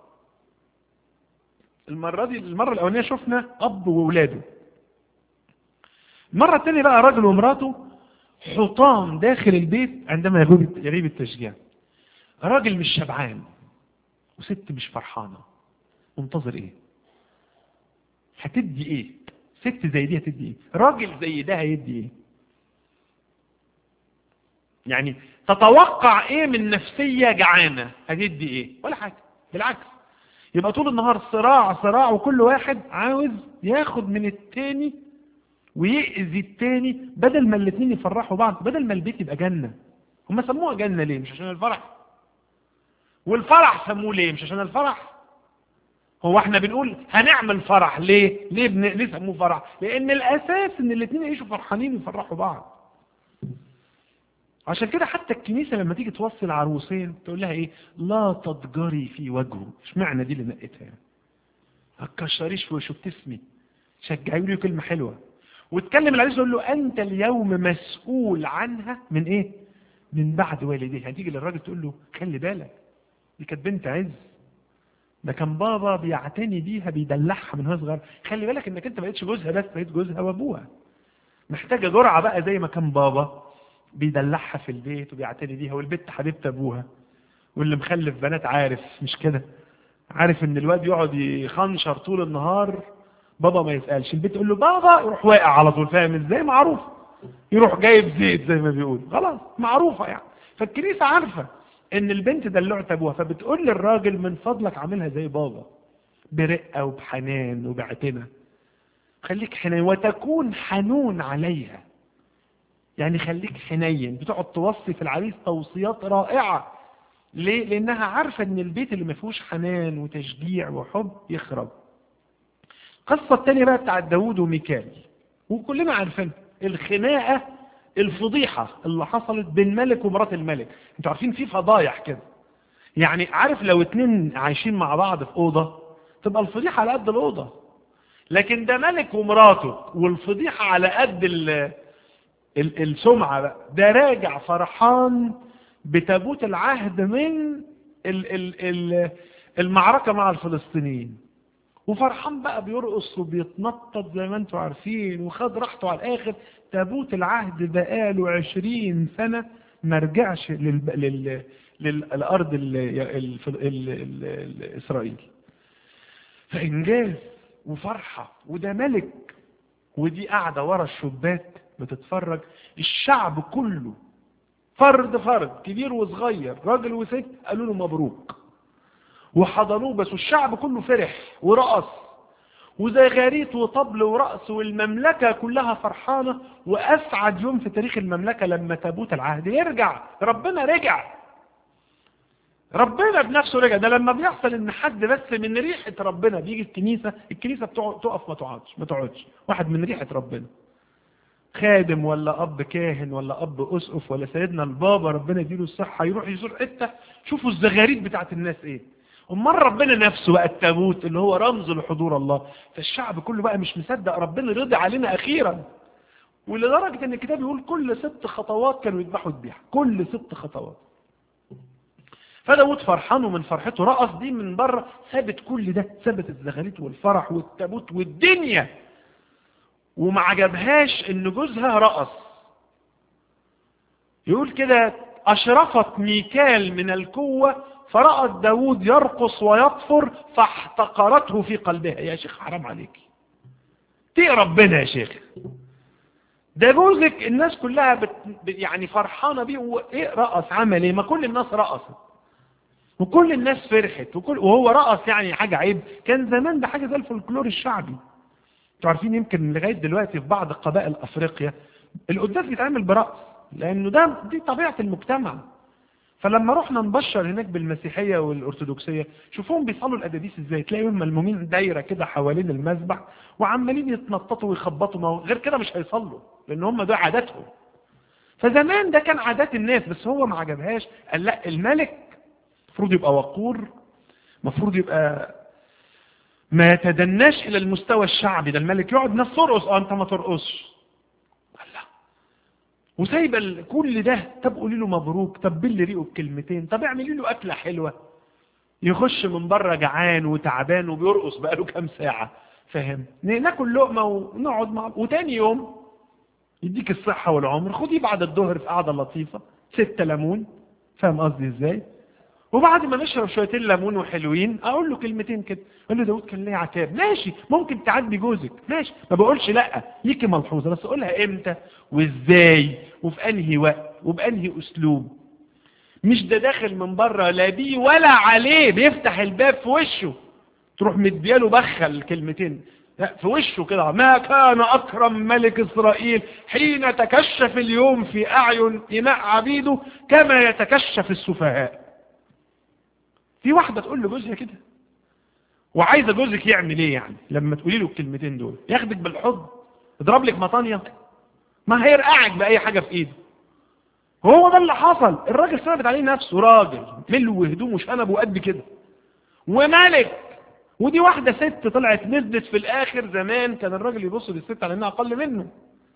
المره دي المره الاولانيه شفنا اب واولاده المره الثانيه بقى راجل ومراته حطام داخل البيت عندما يغيب يغيب التشجيع راجل مش شبعان وست مش فرحانة منتظر ايه هتدي ايه ست زي دي هتدي ايه راجل زي ده هيدي ايه يعني تتوقع ايه من نفسية جعانة هتدي ايه ولا حاجة بالعكس يبقى طول النهار صراع صراع وكل واحد عاوز ياخد من التاني ويأذي التاني بدل ما الاتنين يفرحوا بعض بدل ما البيت يبقى جنة هم سموها جنة ليه مش عشان الفرح والفرح سموه ليه مش عشان الفرح هو احنا بنقول هنعمل فرح ليه ليه, بن... ليه سموه فرح لان الاساس ان الاثنين يعيشوا فرحانين ويفرحوا بعض عشان كده حتى الكنيسة لما تيجي توصي العروسين تقول لها ايه لا تضجري في وجهه اشمعنى دي اللي نقيتها يعني ما تكشريش في وشه بتسمي شجعي له كلمة حلوة وتكلم العريس تقول له انت اليوم مسؤول عنها من ايه من بعد والديها هتيجي للراجل تقول له خلي بالك دي كانت بنت عز ده كان بابا بيعتني بيها بيدلعها من وهي صغيره خلي بالك انك انت ما بقتش جوزها بس بقيت جوزها وابوها محتاجه جرعه بقى زي ما كان بابا بيدلعها في البيت وبيعتني بيها والبنت حبيبه ابوها واللي مخلف بنات عارف مش كده عارف ان الواد يقعد يخنشر طول النهار بابا ما يسالش البنت تقول له بابا يروح واقع على طول فاهم ازاي معروف يروح جايب زيت زي ما بيقول خلاص معروفه يعني فالكنيسه عارفه ان البنت دلعت ابوها فبتقول للراجل من فضلك عاملها زي بابا برقة وبحنان وبعتنة خليك حنين وتكون حنون عليها يعني خليك حنين بتقعد توصي في العريس توصيات رائعة ليه؟ لانها عارفة ان البيت اللي ما فيهوش حنان وتشجيع وحب يخرب القصة التانية بقى بتاعت داوود وميكال وكلنا عارفين الخناقة الفضيحة اللي حصلت بين ملك ومرات الملك انتوا عارفين في فضايح كده يعني عارف لو اتنين عايشين مع بعض في أوضة تبقى الفضيحة على قد الأوضة لكن ده ملك ومراته والفضيحة على قد ال ال السمعة بقى ده راجع فرحان بتابوت العهد من ال ال ال المعركة مع الفلسطينيين وفرحان بقى بيرقص وبيتنطط زي ما انتم عارفين وخد راحته على الاخر تابوت العهد بقاله عشرين سنة ما رجعش لل... لل... للأرض ال... ال... ال... ال... الإسرائيل فإنجاز وفرحة وده ملك ودي قاعدة ورا الشباك بتتفرج الشعب كله فرد فرد كبير وصغير راجل وست قالوا له مبروك وحضنوه بس الشعب كله فرح ورقص وزغاريت وطبل ورقص والمملكة كلها فرحانة وأسعد يوم في تاريخ المملكة لما تابوت العهد يرجع ربنا رجع ربنا بنفسه رجع ده لما بيحصل ان حد بس من ريحة ربنا بيجي الكنيسة الكنيسة تقف ما تقعدش ما تقعدش واحد من ريحة ربنا خادم ولا اب كاهن ولا اب اسقف ولا سيدنا البابا ربنا يديله الصحة يروح يزور حتة شوفوا الزغاريد بتاعت الناس ايه امال ربنا نفسه بقى التابوت اللي هو رمز لحضور الله فالشعب كله بقى مش مصدق ربنا رضي علينا اخيرا ولدرجة ان الكتاب يقول كل ست خطوات كانوا يذبحوا الذبيحة كل ست خطوات فداود فرحان ومن فرحته رقص دي من بره ثابت كل ده ثابت الزغاريت والفرح والتابوت والدنيا وما عجبهاش ان جوزها رقص يقول كده اشرفت ميكال من القوة فرأت داود يرقص ويطفر فاحتقرته في قلبها يا شيخ حرام عليك تقي ربنا يا شيخ ده جوزك الناس كلها بت يعني فرحانة بيه وايه رقص عمل ايه ما كل الناس رقصت وكل الناس فرحت وكل وهو رقص يعني حاجة عيب كان زمان ده حاجة زي الفولكلور الشعبي انتوا عارفين يمكن لغاية دلوقتي في بعض قبائل افريقيا القداس بيتعمل برقص لانه ده دي طبيعة المجتمع فلما رحنا نبشر هناك بالمسيحية والأرثوذكسية شوفوهم بيصلوا الأداديس ازاي تلاقيهم ملمومين دايرة كده حوالين المذبح وعمالين يتنططوا ويخبطوا ما غير كده مش هيصلوا لأن هم ده عاداتهم فزمان ده كان عادات الناس بس هو ما عجبهاش قال لا الملك المفروض يبقى وقور المفروض يبقى ما يتدناش إلى المستوى الشعبي ده الملك يقعد ناس ترقص اه انت ما ترقصش وسايبه كل ده طب قولي له مبروك طب بلي ريقه بكلمتين طب اعملي له اكله حلوه يخش من بره جعان وتعبان وبيرقص بقاله كام ساعه فاهم ناكل لقمه ونقعد مع وتاني يوم يديك الصحه والعمر خديه بعد الظهر في قعده لطيفه ستة ليمون فاهم قصدي ازاي وبعد ما نشرب شويتين ليمون وحلوين اقول له كلمتين كده اقول له داود كان ليه عتاب ماشي ممكن تعدي جوزك ماشي ما بقولش لا ليكي ملحوظه بس اقولها امتى وازاي وفي انهي وقت وبانهي اسلوب مش ده داخل من بره لا بيه ولا عليه بيفتح الباب في وشه تروح مدياله بخل كلمتين في وشه كده ما كان أكرم ملك إسرائيل حين تكشف اليوم في أعين إماء عبيده كما يتكشف السفهاء في واحدة تقول لجوزها كده وعايزة جوزك يعمل ايه يعني لما تقولي له الكلمتين دول ياخدك بالحضن يضرب لك مطانية ما هيرقعك بأي حاجة في ايده هو ده اللي حصل الراجل ثابت عليه نفسه راجل ملو هدومه شنبه قد كده وملك ودي واحدة ست طلعت نزلت في الاخر زمان كان الراجل يبص للست على انها اقل منه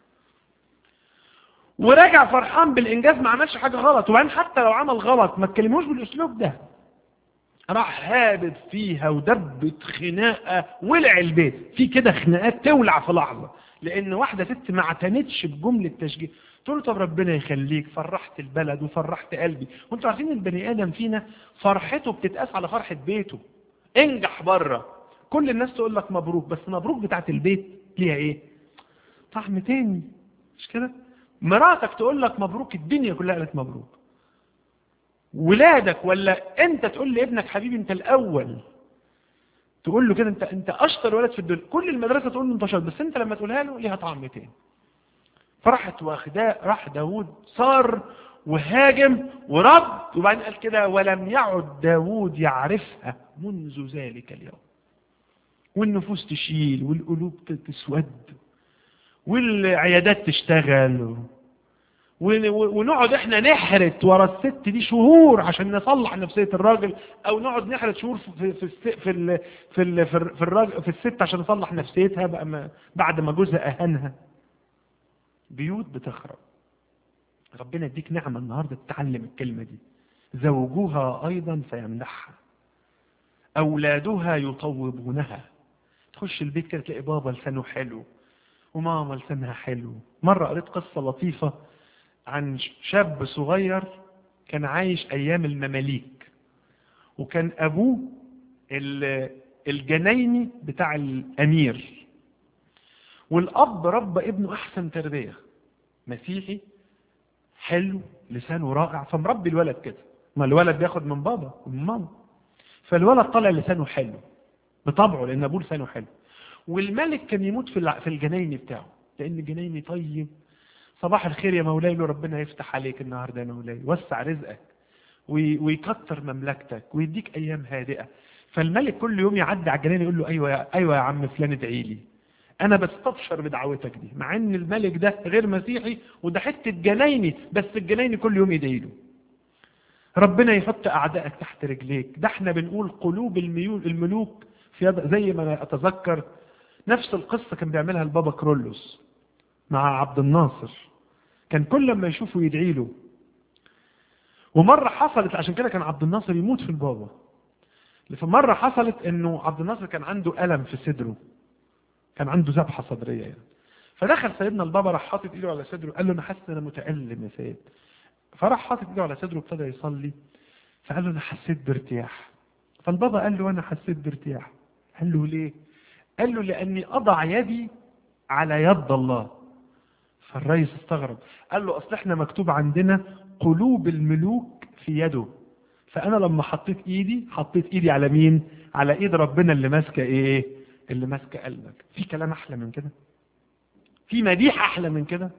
ورجع فرحان بالانجاز ما عملش حاجة غلط وبعدين حتى لو عمل غلط ما تكلموش بالاسلوب ده راح هابط فيها ودبت خناقة ولع البيت في كده خناقات تولع في لحظة لان واحدة ست ما اعتنتش بجملة تشجيع تقول له طب ربنا يخليك فرحت البلد وفرحت قلبي وانتوا عارفين البني ادم فينا فرحته بتتقاس على فرحة بيته انجح بره كل الناس تقول لك مبروك بس مبروك بتاعت البيت ليها ايه طعم تاني مش كده مراتك تقول لك مبروك الدنيا كلها قالت مبروك ولادك ولا انت تقول لابنك حبيبي انت الاول تقول له كده انت انت اشطر ولد في الدنيا كل المدرسه تقول له انت شاطر بس انت لما تقولها له ليها طعم تاني فرحت واخداه راح داوود صار وهاجم ورد وبعدين قال كده ولم يعد داوود يعرفها منذ ذلك اليوم والنفوس تشيل والقلوب تسود والعيادات تشتغل ونقعد احنا نحرت ورا الست دي شهور عشان نصلح نفسية الراجل او نقعد نحرت شهور في في في في في, ال في, في الراجل في الست عشان نصلح نفسيتها بقى ما بعد ما جوزها اهانها بيوت بتخرب ربنا يديك نعمة النهاردة تتعلم الكلمة دي زوجها ايضا فيمنحها اولادها يطوبونها تخش البيت كده تلاقي بابا لسانه حلو وماما لسانها حلو مرة قريت قصة لطيفة عن شاب صغير كان عايش ايام المماليك وكان ابوه الجنايني بتاع الامير والاب ربى ابنه احسن تربية مسيحي حلو لسانه رائع فمربي الولد كده ما الولد بياخد من بابا ومن ماما فالولد طالع لسانه حلو بطبعه لان ابوه لسانه حلو والملك كان يموت في الع- في الجناين بتاعه لان الجناين طيب صباح الخير يا مولاي له ربنا يفتح عليك النهارده يا مولاي وسع رزقك وي- ويكتر مملكتك ويديك ايام هادئه فالملك كل يوم يعدي على الجناين يقول له ايوه يا ايوه يا عم فلان ادعي لي انا بستبشر بدعوتك دي مع ان الملك ده غير مسيحي وده حته جنايني بس الجنايني كل يوم يدعي له ربنا يحط اعدائك تحت رجليك ده احنا بنقول قلوب الميول الملوك في يد زي ما أنا اتذكر نفس القصه كان بيعملها البابا كرولوس مع عبد الناصر كان كل ما يشوفه يدعي له ومره حصلت عشان كده كان عبد الناصر يموت في البابا فمره حصلت انه عبد الناصر كان عنده الم في صدره كان عنده ذبحه صدريه يعني فدخل سيدنا البابا راح حاطط ايده على صدره قال له انا حاسس ان انا متالم يا سيد فراح حاطط ايده على صدره وابتدى يصلي فقال له انا حسيت بارتياح فالبابا قال له انا حسيت بارتياح قال له ليه قال له لاني اضع يدي على يد الله فالرئيس استغرب قال له اصل احنا مكتوب عندنا قلوب الملوك في يده فانا لما حطيت ايدي حطيت ايدي على مين على ايد ربنا اللي ماسكه ايه اللي ماسكه قلبك في كلام احلى من كده في مديح احلى من كده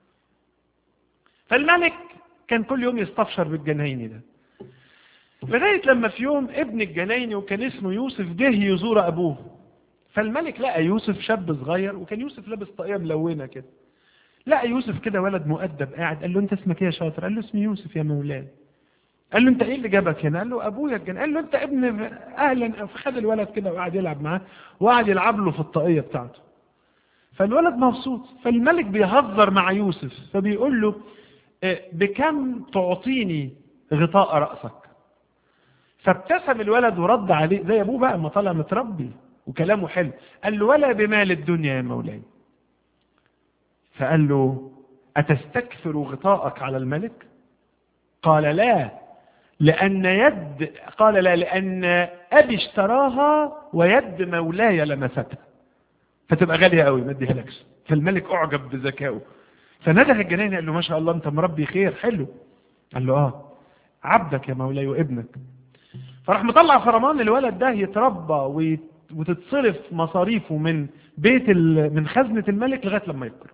فالملك كان كل يوم يستبشر بالجنايني ده لغايه لما في يوم ابن الجنايني وكان اسمه يوسف جه يزور ابوه فالملك لقى يوسف شاب صغير وكان يوسف لابس طاقيه ملونه كده لقى يوسف كده ولد مؤدب قاعد قال له انت اسمك ايه يا شاطر قال له اسمي يوسف يا مولاي قال له انت ايه اللي جابك هنا قال له ابويا الجن قال له انت ابن اهلا فخد الولد كده وقعد يلعب معاه وقعد يلعب له في الطاقيه بتاعته فالولد مبسوط فالملك بيهزر مع يوسف فبيقول له اه، بكم تعطيني غطاء رأسك فابتسم الولد ورد عليه زي ابوه بقى ما طالع متربي وكلامه حلو قال له ولا بمال الدنيا يا مولاي فقال له أتستكثر غطاءك على الملك قال لا لأن يد قال لا لأن أبي اشتراها ويد مولاي لمستها فتبقى غالية قوي ما اديها لكش فالملك أعجب بذكائه فنده الجنين قال له ما شاء الله أنت مربي خير حلو قال له آه عبدك يا مولاي وابنك فراح مطلع فرمان الولد ده يتربى ويت- وتتصرف مصاريفه من بيت ال- من خزنة الملك لغاية لما يكبر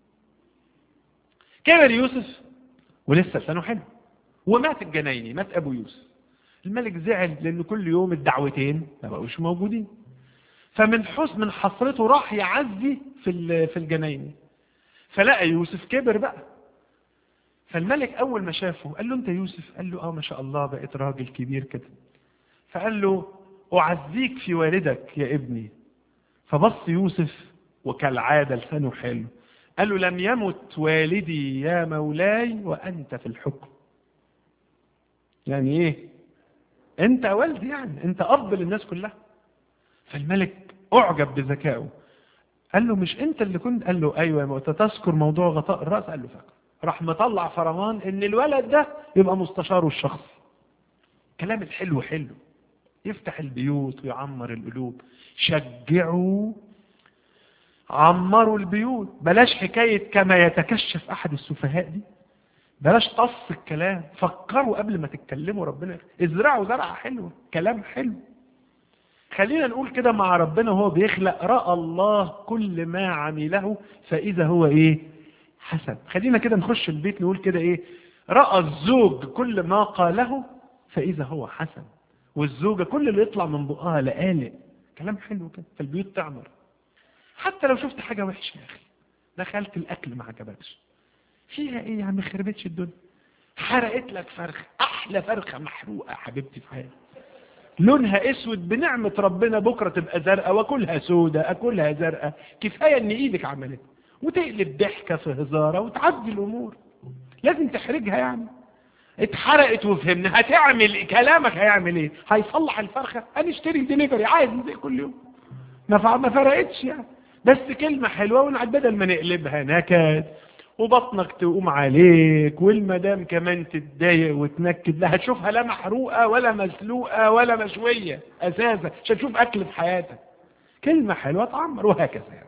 كبر يوسف ولسه لسانه حلو ومات الجنايني مات ابو يوسف الملك زعل لان كل يوم الدعوتين ما بقوش موجودين فمن حسن من حسرته راح يعزي في ال- في الجنايني فلقى يوسف كبر بقى فالملك اول ما شافه قال له انت يوسف قال له اه ما شاء الله بقيت راجل كبير كده فقال له اعزيك في والدك يا ابني فبص يوسف وكالعاده لسانه حلو قال له لم يمت والدي يا مولاي وانت في الحكم يعني ايه انت والدي يعني انت اب للناس كلها فالملك اعجب بذكائه قال له مش انت اللي كنت قال له ايوه يا مولاي تذكر موضوع غطاء الراس قال له فاكر راح مطلع فرمان ان الولد ده يبقى مستشاره الشخصي كلام الحلو حلو يفتح البيوت ويعمر القلوب شجعوا عمروا البيوت بلاش حكاية كما يتكشف أحد السفهاء دي بلاش طص الكلام فكروا قبل ما تتكلموا ربنا ازرعوا زرعة حلوة كلام حلو خلينا نقول كده مع ربنا وهو بيخلق رأى الله كل ما عمله فإذا هو إيه حسن خلينا كده نخش البيت نقول كده إيه رأى الزوج كل ما قاله فإذا هو حسن والزوجة كل اللي يطلع من بقها لقالق كلام حلو كده فالبيوت تعمر حتى لو شفت حاجة وحشة يا أخي دخلت الأكل ما عجبكش فيها إيه يا عم خربتش الدنيا حرقت لك فرخة أحلى فرخة محروقة يا حبيبتي في حياتي لونها اسود بنعمة ربنا بكرة تبقى زرقاء واكلها سودة اكلها زرقاء كفاية ان ايدك عملتها وتقلب ضحكة في هزارة وتعدي الامور لازم تحرجها يعني اتحرقت وفهمنا هتعمل كلامك هيعمل ايه هيصلح الفرخة هنشتري ديليفري عادي زي كل يوم ما فع- ما فرقتش يعني بس كلمة حلوة ونعد بدل ما نقلبها نكد وبطنك تقوم عليك والمدام كمان تتضايق وتنكد لا هتشوفها لا محروقة ولا مسلوقة ولا مشوية أساسا مش هتشوف أكل في حياتك كلمة حلوة تعمر وهكذا يعني.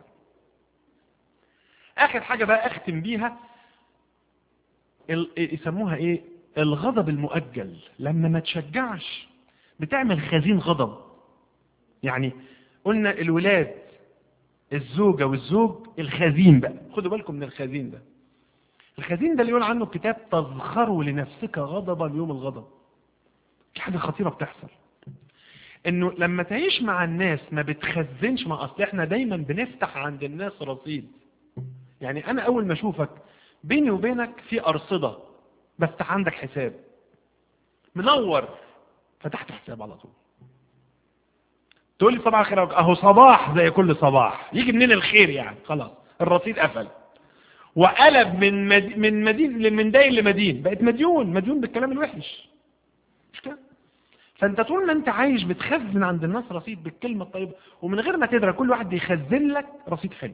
آخر حاجة بقى أختم بيها ال- يسموها إيه الغضب المؤجل لما ما تشجعش بتعمل خزين غضب يعني قلنا الولاد الزوجة والزوج الخزين بقى خدوا بالكم من الخزين ده الخزين ده اللي يقول عنه الكتاب تزخروا لنفسك غضبا يوم الغضب في حاجة خطيرة بتحصل انه لما تعيش مع الناس ما بتخزنش مع اصل احنا دايما بنفتح عند الناس رصيد يعني انا اول ما اشوفك بيني وبينك في ارصدة بفتح عندك حساب منور فتحت حساب على طول تقول لي صباح الخير اهو صباح زي كل صباح يجي منين الخير يعني خلاص الرصيد قفل وقلب من مد... من مدين من داين لمدين بقت مديون مديون بالكلام الوحش مش كده فانت طول ما انت عايش بتخزن عند الناس رصيد بالكلمة الطيبة ومن غير ما تدرى كل واحد بيخزن لك رصيد حلو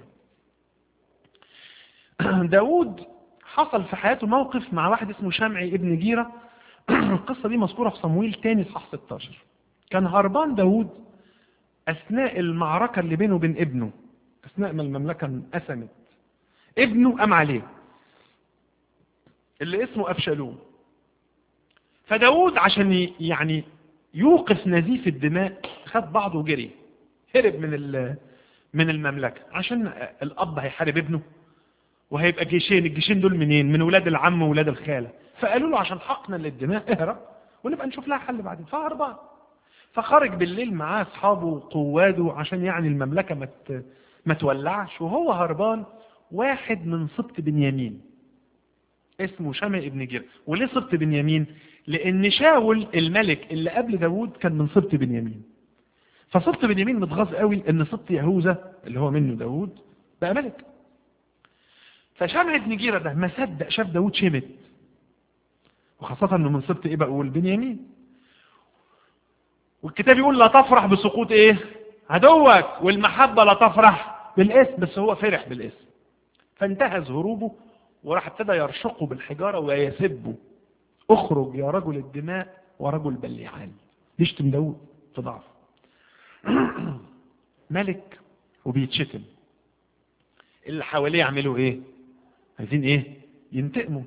داود حصل في حياته موقف مع واحد اسمه شمعي ابن جيرة القصة دي مذكورة في صمويل تاني صح 16 كان هربان داود أثناء المعركة اللي بينه وبين ابنه أثناء ما المملكة انقسمت ابنه قام عليه اللي اسمه أبشالوم فداود عشان يعني يوقف نزيف الدماء خد بعضه وجري هرب من من المملكة عشان الأب هيحارب ابنه وهيبقى جيشين الجيشين دول منين من ولاد العم وولاد الخالة فقالوا له عشان حقنا للدماء اهرب ونبقى نشوف لها حل بعدين فهربان فخرج بالليل معاه اصحابه وقواده عشان يعني المملكة ما ما تولعش وهو هربان واحد من سبط بنيامين اسمه شمع ابن جير وليه سبط بنيامين لان شاول الملك اللي قبل داوود كان من سبط بنيامين فسبط بنيامين متغاظ قوي ان سبط يهوذا اللي هو منه داوود بقى ملك فشمع ابن جيرة ده ما صدق شاف داوود شمت وخاصة انه من سبط ايه بقول بنيامين والكتاب يقول لا تفرح بسقوط ايه عدوك والمحبة لا تفرح بالاسم بس هو فرح بالاسم فانتهز هروبه وراح ابتدى يرشقه بالحجارة ويسبه اخرج يا رجل الدماء ورجل بليعان يشتم داود في ضعف ملك وبيتشتم اللي حواليه يعملوا ايه عايزين ايه ينتقموا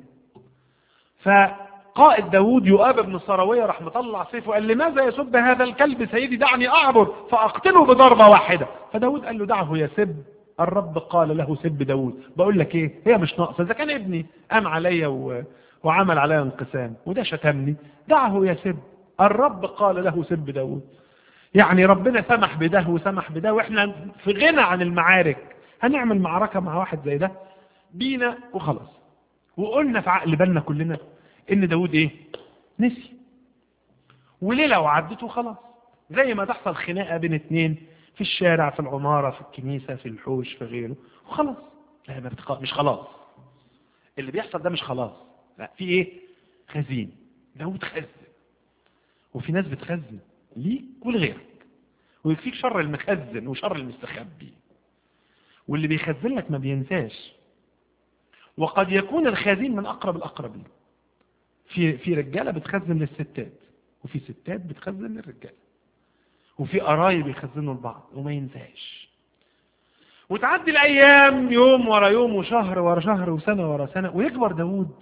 فقائد داود يؤاب بن السراوية راح مطلع سيفه قال لماذا يسب هذا الكلب سيدي دعني اعبر فاقتله بضربة واحدة فداود قال له دعه يسب الرب قال له سب داود بقول لك ايه هي مش ناقصه اذا كان ابني قام عليا و... وعمل عليا انقسام وده شتمني دعه يسب الرب قال له سب داود يعني ربنا سمح بده وسمح بده واحنا في غنى عن المعارك هنعمل معركة مع واحد زي ده بينا وخلاص وقلنا في عقل بالنا كلنا ان داود ايه نسي وليلة وعدت وخلاص زي ما تحصل خناقة بين اتنين في الشارع في العمارة في الكنيسة في الحوش في غيره وخلاص لا ما بتق... مش خلاص اللي بيحصل ده مش خلاص لا في ايه خزين داود خزن وفي ناس بتخزن ليك ولغيرك ويكفيك شر المخزن وشر المستخبي واللي بيخزن لك ما بينساش وقد يكون الخازين من اقرب الاقربين في في رجاله بتخزن للستات وفي ستات بتخزن للرجاله وفي قرايب يخزنوا لبعض وما ينساش وتعدي الايام يوم ورا يوم وشهر ورا شهر وسنه ورا سنه ويكبر داوود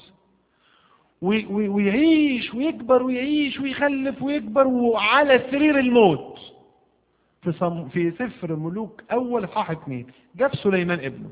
ويعيش ويكبر ويعيش ويخلف ويكبر وعلى سرير الموت في صم في سفر ملوك اول اصحاح اثنين جاب سليمان ابنه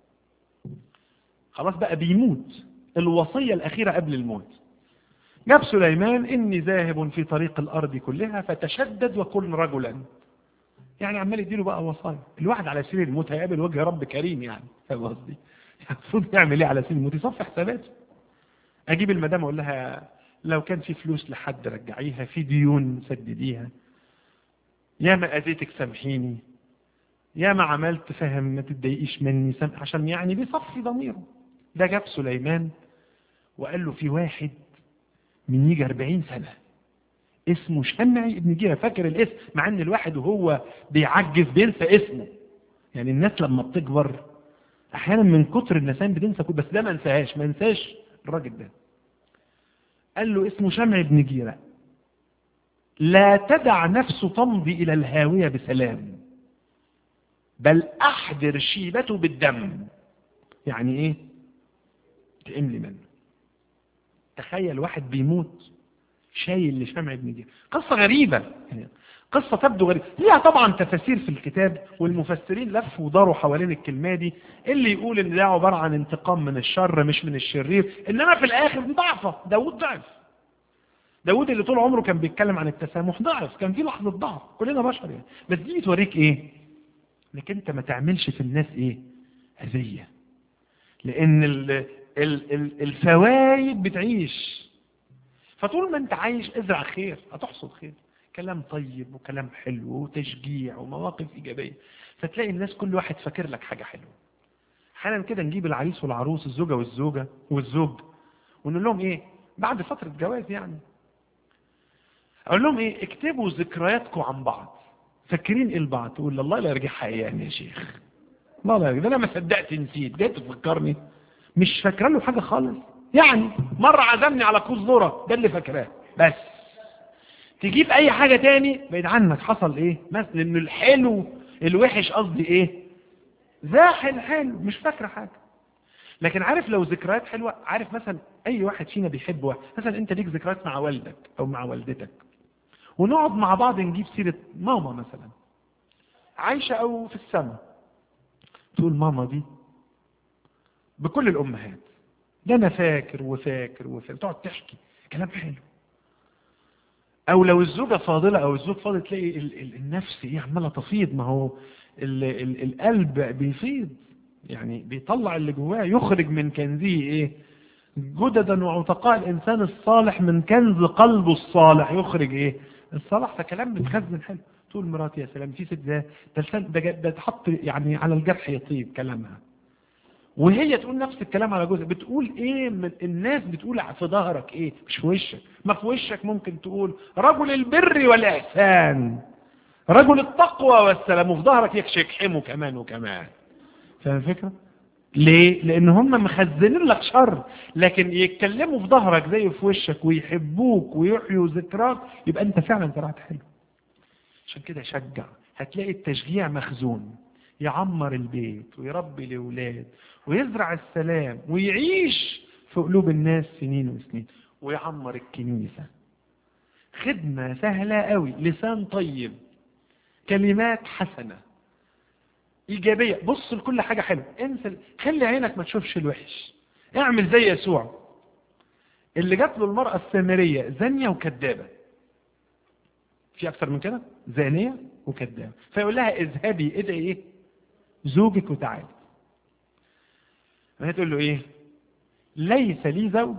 خلاص بقى بيموت الوصيه الاخيره قبل الموت جاب سليمان إني ذاهب في طريق الأرض كلها فتشدد وكن رجلا يعني عمال يديله بقى وصايا الواحد على سرير الموت هيقابل وجه رب كريم يعني فاهم قصدي المفروض يعمل ايه على سرير الموت يصفي حساباته اجيب المدام اقول لها لو كان في فلوس لحد رجعيها في ديون سدديها يا ما اذيتك سامحيني يا ما عملت فاهم ما تتضايقيش مني سامح عشان يعني بيصفي ضميره ده جاب سليمان وقال له في واحد من يجي 40 سنة اسمه شمعي ابن جيرة فاكر الاسم مع ان الواحد وهو بيعجز بينسى اسمه يعني الناس لما بتكبر احيانا من كتر النسان بتنسى بس ده ما انساهاش ما انساش الراجل ده قال له اسمه شمع ابن جيرة لا تدع نفسه تمضي الى الهاوية بسلام بل احضر شيبته بالدم يعني ايه تقملي منه تخيل واحد بيموت شايل لشمع ابن جير قصة غريبة يعني قصة تبدو غريبة ليها طبعا تفاسير في الكتاب والمفسرين لفوا وداروا حوالين الكلمة دي اللي يقول ان ده عبارة عن انتقام من الشر مش من الشرير انما في الاخر دي ضعفة داود ضعف داود اللي طول عمره كان بيتكلم عن التسامح ضعف كان في لحظة ضعف كلنا بشر يعني بس دي بتوريك ايه انك انت ما تعملش في الناس ايه اذية لان ال ال ال الفوايد بتعيش فطول ما انت عايش ازرع خير هتحصد خير كلام طيب وكلام حلو وتشجيع ومواقف ايجابيه فتلاقي الناس كل واحد فاكر لك حاجه حلوه احيانا كده نجيب العريس والعروس الزوجه والزوجه والزوج ونقول لهم ايه بعد فتره جواز يعني اقول لهم ايه اكتبوا ذكرياتكم عن بعض فاكرين ايه لبعض تقول الله لا يرجعها ايام يا شيخ الله لا يرجع ده انا ما صدقت نسيت جاي تفكرني مش فاكره له حاجه خالص يعني مره عزمني على كوز ذره ده اللي فاكراه بس تجيب اي حاجة تاني بعيد عنك حصل ايه مثلا ان الحلو الوحش قصدي ايه زاح الحلو مش فاكرة حاجة لكن عارف لو ذكريات حلوة عارف مثلا اي واحد فينا بيحب واحد مثلا انت ليك ذكريات مع والدك او مع والدتك ونقعد مع بعض نجيب سيرة ماما مثلا عايشة او في السماء تقول ماما دي بكل الامهات ده انا فاكر وفاكر وفاكر تقعد تحكي كلام حلو او لو الزوجة فاضلة او الزوج فاضل تلاقي ال ال النفس ايه عمالة تفيض ما هو ال ال القلب بيفيض يعني بيطلع اللي جواه يخرج من كنزه ايه جددا وعتقاء الانسان الصالح من كنز قلبه الصالح يخرج ايه الصالح فكلام بتخزن حلو تقول مراتي يا سلام في ست ده ده ده, ده تحط يعني على الجرح يطيب كلامها وهي تقول نفس الكلام على جوزها بتقول ايه من الناس بتقول في ظهرك ايه مش في وشك ما في وشك ممكن تقول رجل البر والاحسان رجل التقوى والسلام وفي ظهرك يكشكحمه كمان وكمان فاهم الفكره ليه لان هم مخزنين لك شر لكن يتكلموا في ظهرك زي في وشك ويحبوك ويحيوا ذكراك يبقى انت فعلا زرعت حلو عشان كده شجع هتلاقي التشجيع مخزون يعمر البيت ويربي الأولاد ويزرع السلام ويعيش في قلوب الناس سنين وسنين ويعمر الكنيسة خدمة سهلة قوي لسان طيب كلمات حسنة إيجابية بص لكل حاجة حلوة انسى خلي عينك ما تشوفش الوحش اعمل زي يسوع اللي جات له المرأة السامرية زانية وكذابة في أكثر من كده زانية وكذابة فيقول لها اذهبي ادعي ايه زوجك وتعالي هي تقول له ايه ليس لي زوج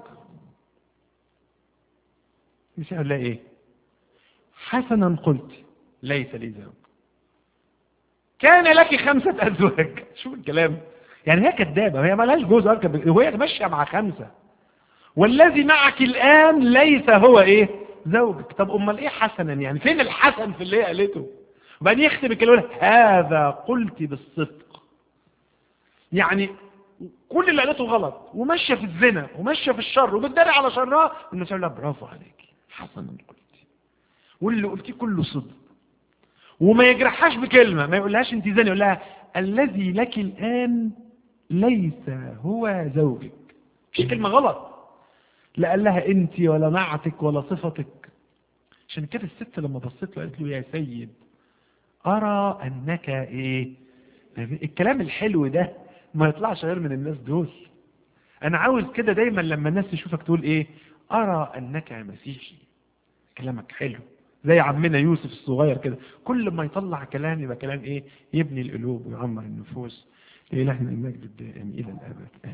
مش هقول لها ايه حسنا قلت ليس لي زوج كان لك خمسة أزواج شوف الكلام يعني هي كدابة هي مالهاش جوز أركب وهي ماشية مع خمسة والذي معك الآن ليس هو إيه زوجك طب أمال إيه حسنا يعني فين الحسن في اللي هي قالته وبعدين يختم الكلمة هذا قلت بالصدق يعني كل اللي قالته غلط وماشية في الزنا وماشية في الشر وبتداري على شرها الناس يقول لها برافو عليك حسنا قلت واللي قلتيه كله صدق وما يجرحهاش بكلمة ما يقولهاش انت زاني يقول لها الذي لك الآن ليس هو زوجك مش كلمة غلط لا قال لها انت ولا نعتك ولا صفتك عشان كده الست لما بصيت له قالت له يا سيد أرى أنك إيه الكلام الحلو ده ما يطلعش غير من الناس دول أنا عاوز كده دايما لما الناس تشوفك تقول إيه أرى أنك مسيحي كلامك حلو زي عمنا يوسف الصغير كده كل ما يطلع كلام يبقى كلام إيه يبني القلوب ويعمر النفوس لإلهنا المجد الدائم إلى الأبد